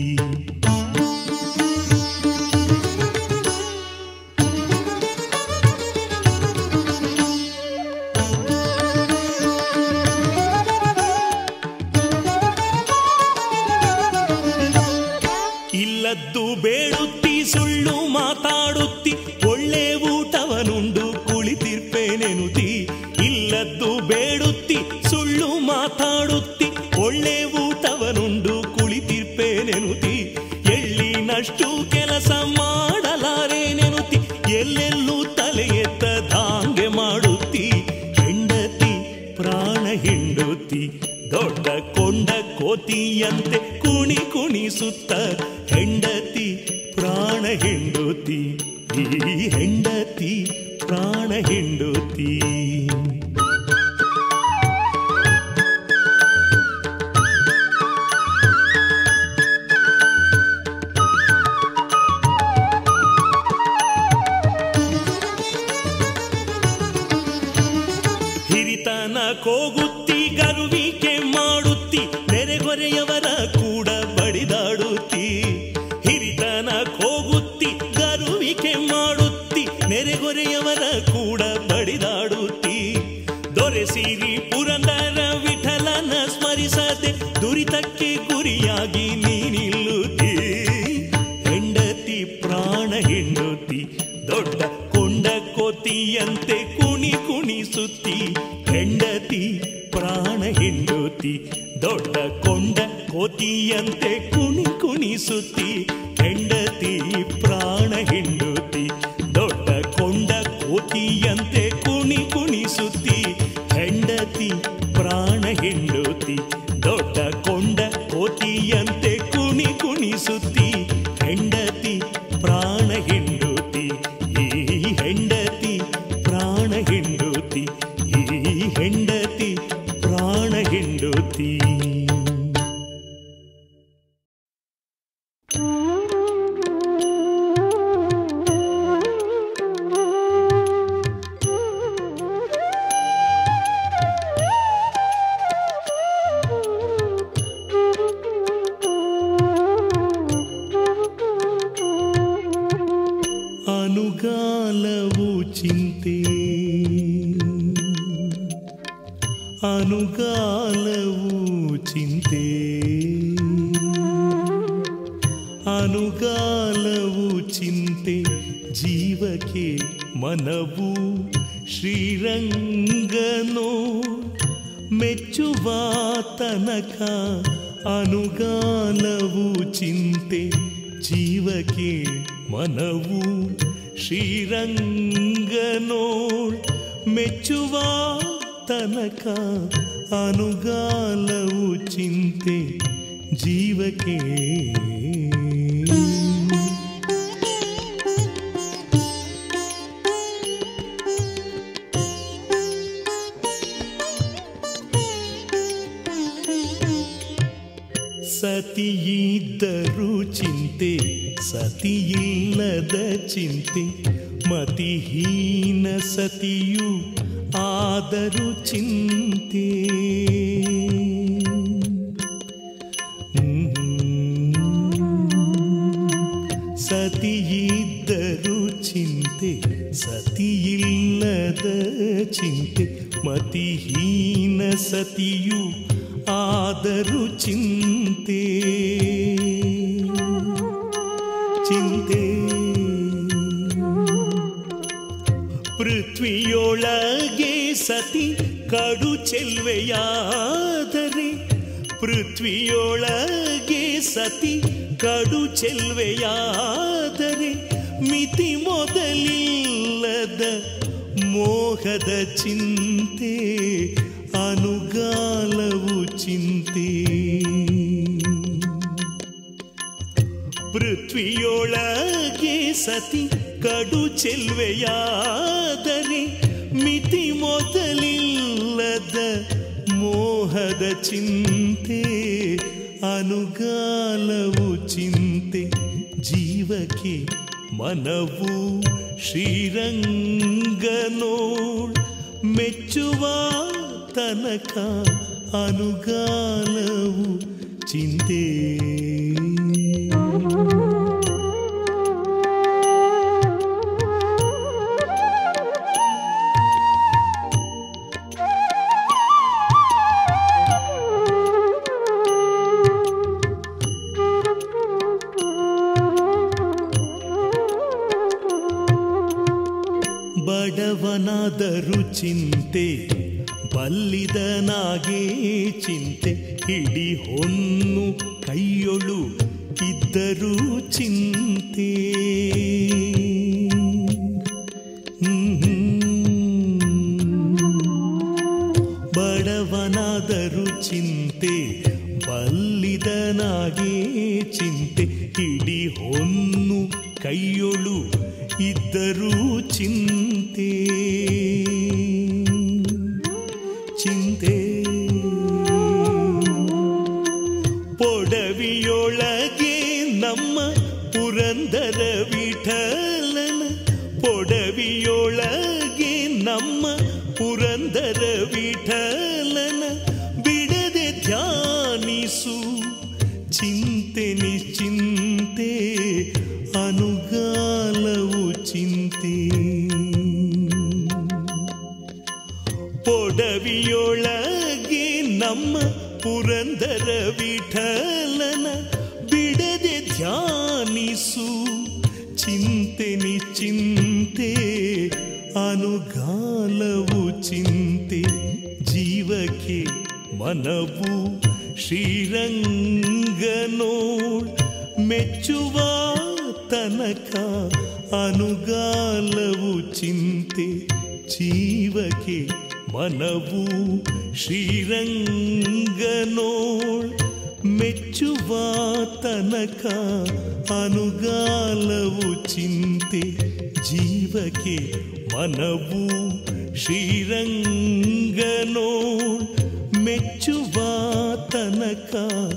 ಇಲ್ಲದ್ದು ಬೇಡುತ್ತಿ ಸುಳ್ಳು ಮಾತಾಡುತ್ತಿ ಒಳ್ಳೆ ಊಟವನುಂಡು ಕುಳಿತಿರ್ಪೇನೆನುತಿ ಇಲ್ಲದ್ದು ಬೇಡುತ್ತಿ ಸುಳ್ಳು ಮಾತಾಡುತ್ತಿ ಒಳ್ಳೆ ಊಟವನುಂಡು ಕುಳಿತಿರ್ಪೇನೆನುತಿ ಎಳ್ಳಿನಷ್ಟು ಕೆಲಸ ಮಾಡಲಾರೇನೆನುತಿ ಎಲ್ಲೆಲ್ಲೂ ತಲೆ ಎತ್ತದಾಂಗೆ ಮಾಡುತ್ತಿ ಹೆಂಡತಿ ಪ್ರಾಣ ಹೆಂಡುತಿ ದೊಡ್ಡ ಕೊಂಡ ಕೋತಿಯಂತೆ ಕುಣಿ ಕುಣಿಸುತ್ತ ಹೆಂಡತಿ ಪ್ರಾಣ ಹೆಂಡುತಿ ಈ ಹೆಂಡತಿ ಪ್ರಾಣ ಹೆಂಡುತಿ ಹಿರಿತನ ಕೋಗುತ್ತಿ ಗರುವಿಕೆ ಮಾಡುತ್ತಿ ನೆರೆಗೊರೆಯವರ ಕೂಡ ಬಡಿದಾಡುತ್ತಿ ಹಿರಿತನ ಕೋಗುತ್ತಿ ಗರುವಿಕೆ ಮಾಡುತ್ತಿ ನೆರೆಗೊರೆಯ ಹಂತಕ್ಕೆ ಗುರಿಯಾಗಿ ನೀನಿಲ್ಲುತ್ತಿ ಹೆಂಡತಿ ಪ್ರಾಣ ಹೆಂಡುತಿ ದೊಡ್ಡ ಕೊಂಡ ಕೋತಿಯಂತೆ ಕುಣಿ ಕುಣಿಸುತ್ತಿ ಹೆಂಡತಿ ಪ್ರಾಣ ಹೆಂಡುತಿ ದೊಡ್ಡ ಕೊಂಡ ಕೋತಿಯಂತೆ ಕುಣಿ ಕುಣಿಸುತ್ತಿ ಹೆಂಡತಿ ಪ್ರಾಣ ಹೆಂಡುತಿ ದೊಡ್ಡ ಕೊಂಡ ಕೋತಿಯಂತೆ ಕುಣಿ ಕುಣಿಸುತ್ತಿ ಹೆಂಡತಿ ಪ್ರಾಣ ಹೆಂಡುತಿ ದೊಡ್ಡ ಕೊಂಡ ಕೋತಿಯಂತೆ ಕುಣಿ ಕುಣಿಸುತ್ತಿ ಹೆಂಡತಿ ಪ್ರಾಣ ಹೆಂಡುತಿ ಈ ಹೆಂಡತಿ ಪ್ರಾಣ ಹೆಂಡುತಿ ಈ ಹೆಂಡತಿ ಪ್ರಾಣ ಹೆಂಡುತಿ ಅನುಗಾಲವು ಚಿಂತೆ ಅನುಗಾಲವು ಚಿಂತೆ ಅನುಗಾಲವು ಚಿಂತೆ ಜೀವಕ್ಕೆ ಮನವು ಶ್ರೀರಂಗನೋ ಮೆಚ್ಚುವ ತನಕ ಅನುಗಾಲವು ಚಿಂತೆ ಜೀವಕ್ಕೆ ಮನವು ಶ್ರೀರಂಗನೋ ಮೆಚ್ಚುವ ತನಕ ಅನುಗಾಲವು ಚಿಂತೆ ಜೀವಕ್ಕೆ ಸತಿಯಿದ್ದರೂ ಚಿಂತೆ ಸತಿಯಿಲ್ಲದ ಚಿಂತೆ ಮತಿಹೀನ ಸತಿಯು ಆದರೂ ಚಿಂತೆ ಸತಿಯಿದ್ದರೂ ಚಿಂತೆ ಸತಿಯಿಲ್ಲದ ಚಿಂತೆ ಮತಿಹೀನ ಸತಿಯು ಆದರೂ ಚಿಂತೆ ಚಿಂತೆ ಪೃಥ್ವಿಯೊಳಗೆ ಸತಿ ಕಡು ಚೆಲ್ವೆಯಾದರೆ ಪೃಥ್ವಿಯೊಳಗೆ ಸತಿ ಕಡು ಚೆಲ್ವೆಯಾದರೆ ಮಿತಿ ಮೊದಲಿಲ್ಲದ ಮೋಹದ ಚಿಂತೆ ಅನುಗಾಲವು ಚಿಂತೆ ಪೃಥ್ವಿಯೊಳಗೆ ಸತಿ ಕಡು ಚೆಲ್ವೆಯಾದರೆ ಮಿತಿ ಮೊದಲಿಲ್ಲದ ಮೋಹದ ಚಿಂತೆ ಅನುಗಾಲವು ಚಿಂತೆ ಜೀವಕ್ಕೆ ಮನವು ಶ್ರೀರಂಗನೋಳ್ ಮೆಚ್ಚುವ ತನಕ ಅನುಗಾಲವು ಚಿಂತೆ ಬಡವನಾದರೂ ಚಿಂತೆ ಬಲ್ಲಿದನಾಗೇ ಚಿಂತೆ ಹಿಡಿ ಹೊನ್ನು ಕೈಯೊಳು ಇದ್ದರೂ ಚಿಂತೆ ಬಡವನಾದರೂ ಚಿಂತೆ ಬಲ್ಲಿದನಾಗೇ ಚಿಂತೆ ಹಿಡಿ ಹೊನ್ನು ಕೈಯೊಳು ಇದ್ದರೂ ಚಿಂತೆ ಚಿಂತೆ ಪೊಡವಿಯೊಳಗೆ ನಮ್ಮ ಪುರಂದರ ವಿಠಲನ ಪೊಡವಿಯೊಳಗೆ ನಮ್ಮ ಪುರಂದರ ವಿಠಲನ ಬಿಡದೆ ಧ್ಯಾನಿಸು ಚಿಂತೆ ನಿಶ್ಚಿಂತೆ ಅನುಗಾಲವು ಚಿಂತೆ ಪೊಡವಿಯೊಳಗೆ ನಮ್ಮ ಪುರಂದರ ವಿಠ ಧ್ಯಾನಿಸು ಚಿಂತೆ ನಿಚಿಂತೆ ಅನುಗಾಲವು ಚಿಂತೆ ಜೀವಕ್ಕೆ ಮನವು ಶ್ರೀರಂಗನೋಳ್ ಮೆಚ್ಚುವ ತನಕ ಅನುಗಾಲವು ಚಿಂತೆ ಜೀವಕ್ಕೆ ಮನವು ಶ್ರೀರಂಗನೋಳ್ ಮೆಚ್ಚುವ ತನಕ ಅನುಗಾಲವು ಚಿಂತೆ ಜೀವಕ್ಕೆ ಮನವು ಶ್ರೀರಂಗನೋಳ್ ಮೆಚ್ಚುವ ತನಕ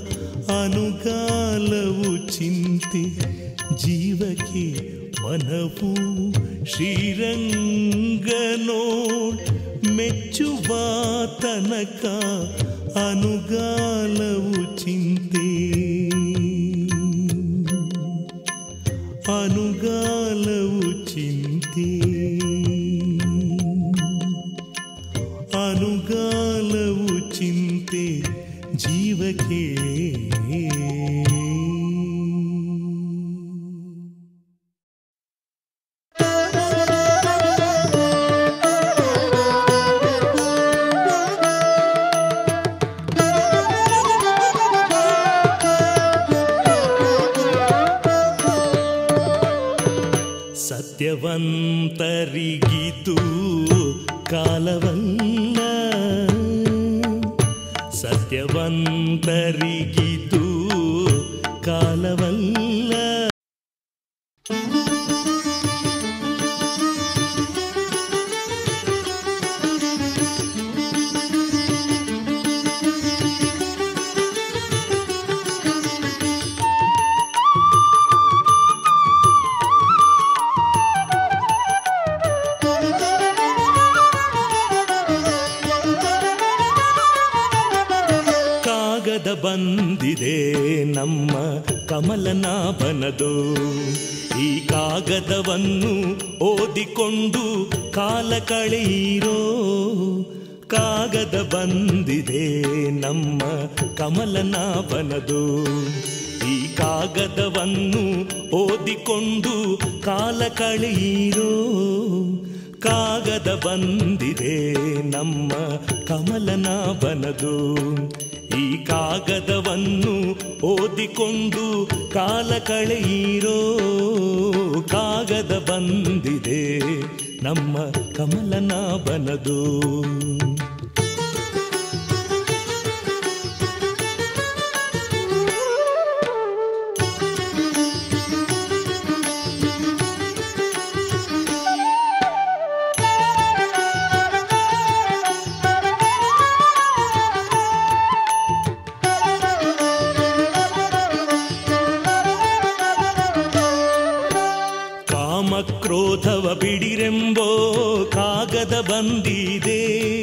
ಅನುಗಾಲವು ಚಿಂತೆ ಜೀವಕ್ಕೆ ಮನವು ಶ್ರೀರಂಗನೋಳ್ ಮೆಚ್ಚುವ ತನಕ ಅನುಗಾಲವು ಚಿಂತೆ ಅನುಗಾಲವು ಚಿಂತೆ ಅನುಗಾಲವು ಚಿಂತೆ ಜೀವಕ್ಕೆ ಸತ್ಯವಂತರಿಗಿದು ಕಾಲವಲ್ಲ ಸತ್ಯವಂತರಿಗಿದು ಕಾಲವಲ್ಲ ಕಾಗದ ಬಂದಿದೆ ನಮ್ಮ ಕಮಲನಾಭನದು ಈ ಕಾಗದವನ್ನು ಓದಿಕೊಂಡು ಕಾಲ ಕಳೆಯಿರೋ ಕಾಗದ ಬಂದಿದೆ ನಮ್ಮ ಕಮಲನಾಭನದು ಈ ಕಾಗದವನ್ನು ಓದಿಕೊಂಡು ಕಾಲ ಕಳೆಯಿರೋ ಕಾಗದ ಬಂದಿದೆ ನಮ್ಮ ಕಮಲನಾಭನದು ಈ ಕಾಗದವನ್ನು ಓದಿಕೊಂಡು ಕಾಲ ಕಳೆಯಿರೋ ಕಾಗದ ಬಂದಿದೆ ನಮ್ಮ ಕಮಲನಾಭನದು ಕಾಮಕ್ರೋಧವ ಬಿಡಿರೆಂಬೋ ಕಾಗದ ಬಂದಿದೆ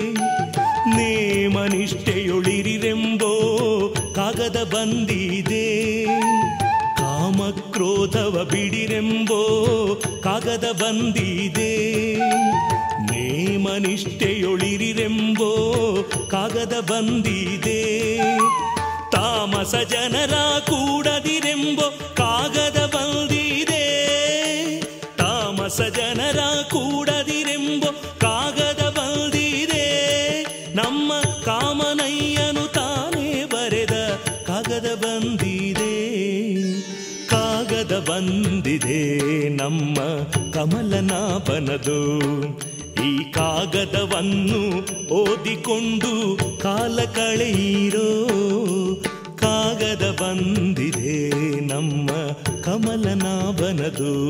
ನೇಮನಿಷ್ಠೆಯೊಳಿರಿರೆಂಬೋ ಕಾಗದ ಬಂದಿದೆ ಕಾಮಕ್ರೋಧವ ಬಿಡಿರೆಂಬೋ ಕಾಗದ ಬಂದಿದೆ ನೇಮನಿಷ್ಠೆಯೊಳಿರಿರೆಂಬೋ ಕಾಗದ ಬಂದಿದೆ ತಾಮಸ ಜನರ ಕೂಡದಿರೆಂಬೋ ಕಾಗದ ಬಂದಿದೆ ತಾಮಸ ಜನರ ಕೂಡದಿರೆಂಬೋ ಕಾಗದ ಬಂದಿದೆ ನಮ್ಮ ಕಾಮನಯ್ಯನು ತಾನೇ ಬರೆದ ಕಾಗದ ಬಂದಿದೆ ಕಾಗದ ಬಂದಿದೆ ನಮ್ಮ ಕಮಲನಾಭನದು ಈ ಕಾಗದವನ್ನು ಓದಿಕೊಂಡು ಕಾಲ ಕಳೆಯಿರೋ ಕಾಗದ ಬಂದಿದೆ ನಮ್ಮ ಕಮಲನಾಭನದು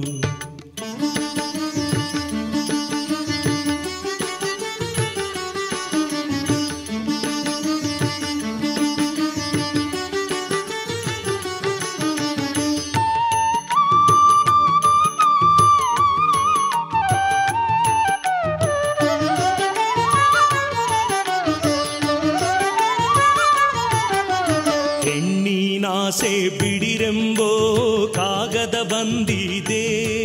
ಹೆಣ್ಣಿನಾಸೆ ಬಿಡಿರೆಂಬೋ ಕಾಗದ ಬಂದಿದೆ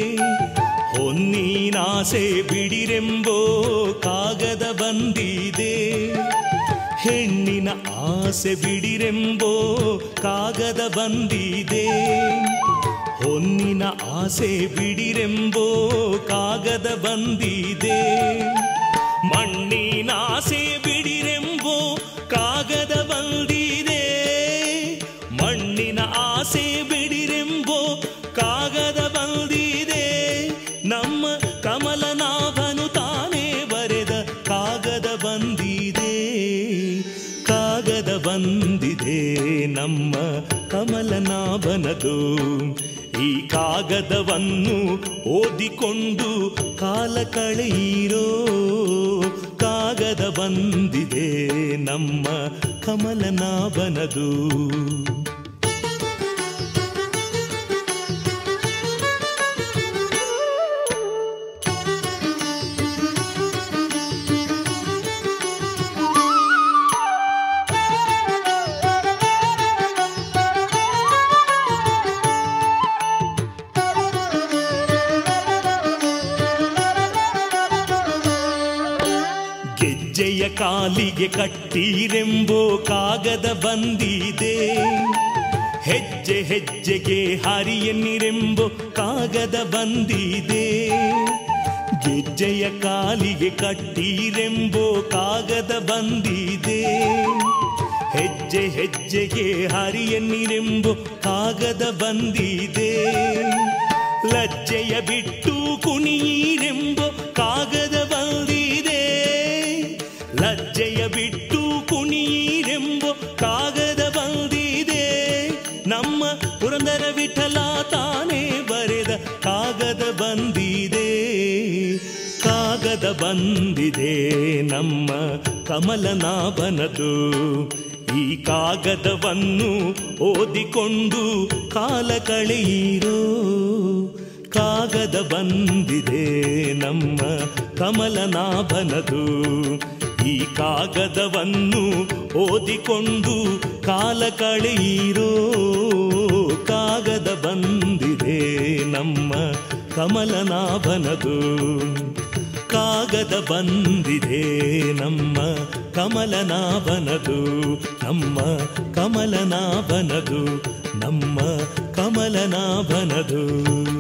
ಹೊನ್ನಿನಾಸೆ ಬಿಡಿರೆಂಬೋ ಕಾಗದ ಬಂದಿದೆ ಹೆಣ್ಣಿನ ಆಸೆ ಬಿಡಿರೆಂಬೋ ಕಾಗದ ಬಂದಿದೆ ಹೊನ್ನಿನ ಆಸೆ ಬಿಡಿರೆಂಬೋ ಕಾಗದ ಬಂದಿದೆ ಮಣ್ಣಿನ ಆಸೆ ಬಿಡಿರೆಂಬೋ ಕಾಗದ ಬಂದಿದೆ ಮಣ್ಣಿನ ಆಸೆ ಬಿಡಿರೆಂಬೋ ಕಾಗದ ಬಂದಿದೆ ನಮ್ಮ ಕಮಲನಾಭನು ತಾನೇ ಬರೆದ ಕಾಗದ ಬಂದಿದೆ ಕಾಗದ ಬಂದಿದೆ ನಮ್ಮ ಕಮಲನಾಭನದು ಈ ಕಾಗದವನ್ನು ಓದಿಕೊಂಡು ಕಾಲ ಕಳೆಯಿರೋ ಕಾಗದ ಬಂದಿದೆ ನಮ್ಮ ಕಮಲನಾಭನದು ಗೆಜ್ಜೆಯ ಕಾಲಿಗೆ ಕಟ್ಟೀರೆಂಬೋ ಕಾಗದ ಬಂದಿದೆ ಹೆಜ್ಜೆ ಹೆಜ್ಜೆಗೆ ಹರಿಯನ್ನಿರೆಂಬೋ ಕಾಗದ ಬಂದಿದೆ ಗೆಜ್ಜೆಯ ಕಾಲಿಗೆ ಕಟ್ಟೀರೆಂಬೋ ಕಾಗದ ಬಂದಿದೆ ಹೆಜ್ಜೆ ಹೆಜ್ಜೆಗೆ ಹರಿಯನ್ನಿರೆಂಬೋ ಕಾಗದ ಬಂದಿದೆ ಲಜ್ಜೆಯ ಬಿಟ್ಟು ಕುಣಿಯಿರೆಂಬೋ ಕಾಗದ ಬಂದಿದೆ ಲಜ್ಜೆಯ ಬಿಟ್ಟು ಕುಣಿಯಿರೆಂಬೋ ಕಾಗದ ಬಂದಿದೆ ನಮ್ಮ ಪುರಂದರ ವಿಠಲ ತಾನೇ ಬರೆದ ಕಾಗದ ಬಂದಿದೆ ಕಾಗದ ಬಂದಿದೆ ನಮ್ಮ ಕಮಲನಾಭನದು ಈ ಕಾಗದವನ್ನು ಓದಿಕೊಂಡು ಕಾಲ ಕಳೆಯಿರೋ ಕಾಗದ ಬಂದಿದೆ ನಮ್ಮ ಕಮಲನಾಭನದು ಈ ಕಾಗದವನ್ನು ಓದಿಕೊಂಡು ಕಾಲ ಕಳೆಯಿರೋ ಕಾಗದ ಬಂದಿದೆ ನಮ್ಮ ಕಮಲನಾಭನದು ಕಾಗದ ಬಂದಿದೆ ನಮ್ಮ ಕಮಲನಾಭನದು ನಮ್ಮ ಕಮಲನಾಭನದು ನಮ್ಮ ಕಮಲನಾಭನದು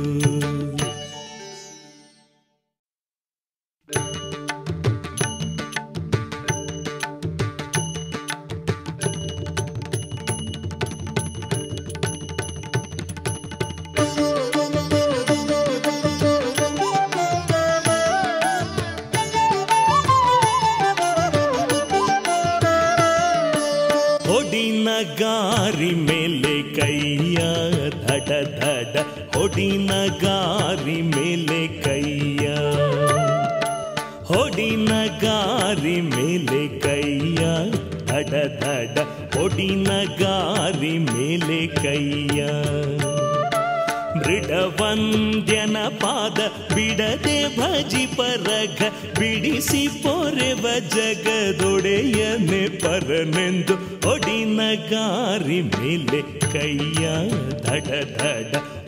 ಹೊಡಿನ ಗಾರಿ ಮೇಲೆ ಕೈಯ ಧಡ ಧಡ ಹೊಡಿನ ಗಾರಿ ಮೇಲೆ ಕೈಯ ಹೊಡಿನ ಗಾರಿ ಮೇಲೆ ಕೈಯ ಧಡ ಧಡ ಹೊಡಿನ ಗಾರಿ ಮೇಲೆ ಕೈಯ ಮೃಡವಂದ್ಯನ ಪಾದ ಬಿಡದೆ ಭಜಿ ಪರಗ ಬಿಡಿಸಿ ಪೊರೆವ ಜಗದೊಡೆಯನೆ ಪರನೆಂದು ಒಡಿನ ಗಾರಿ ಮೇಲೆ ಕೈಯ ಧಡ ಧಡ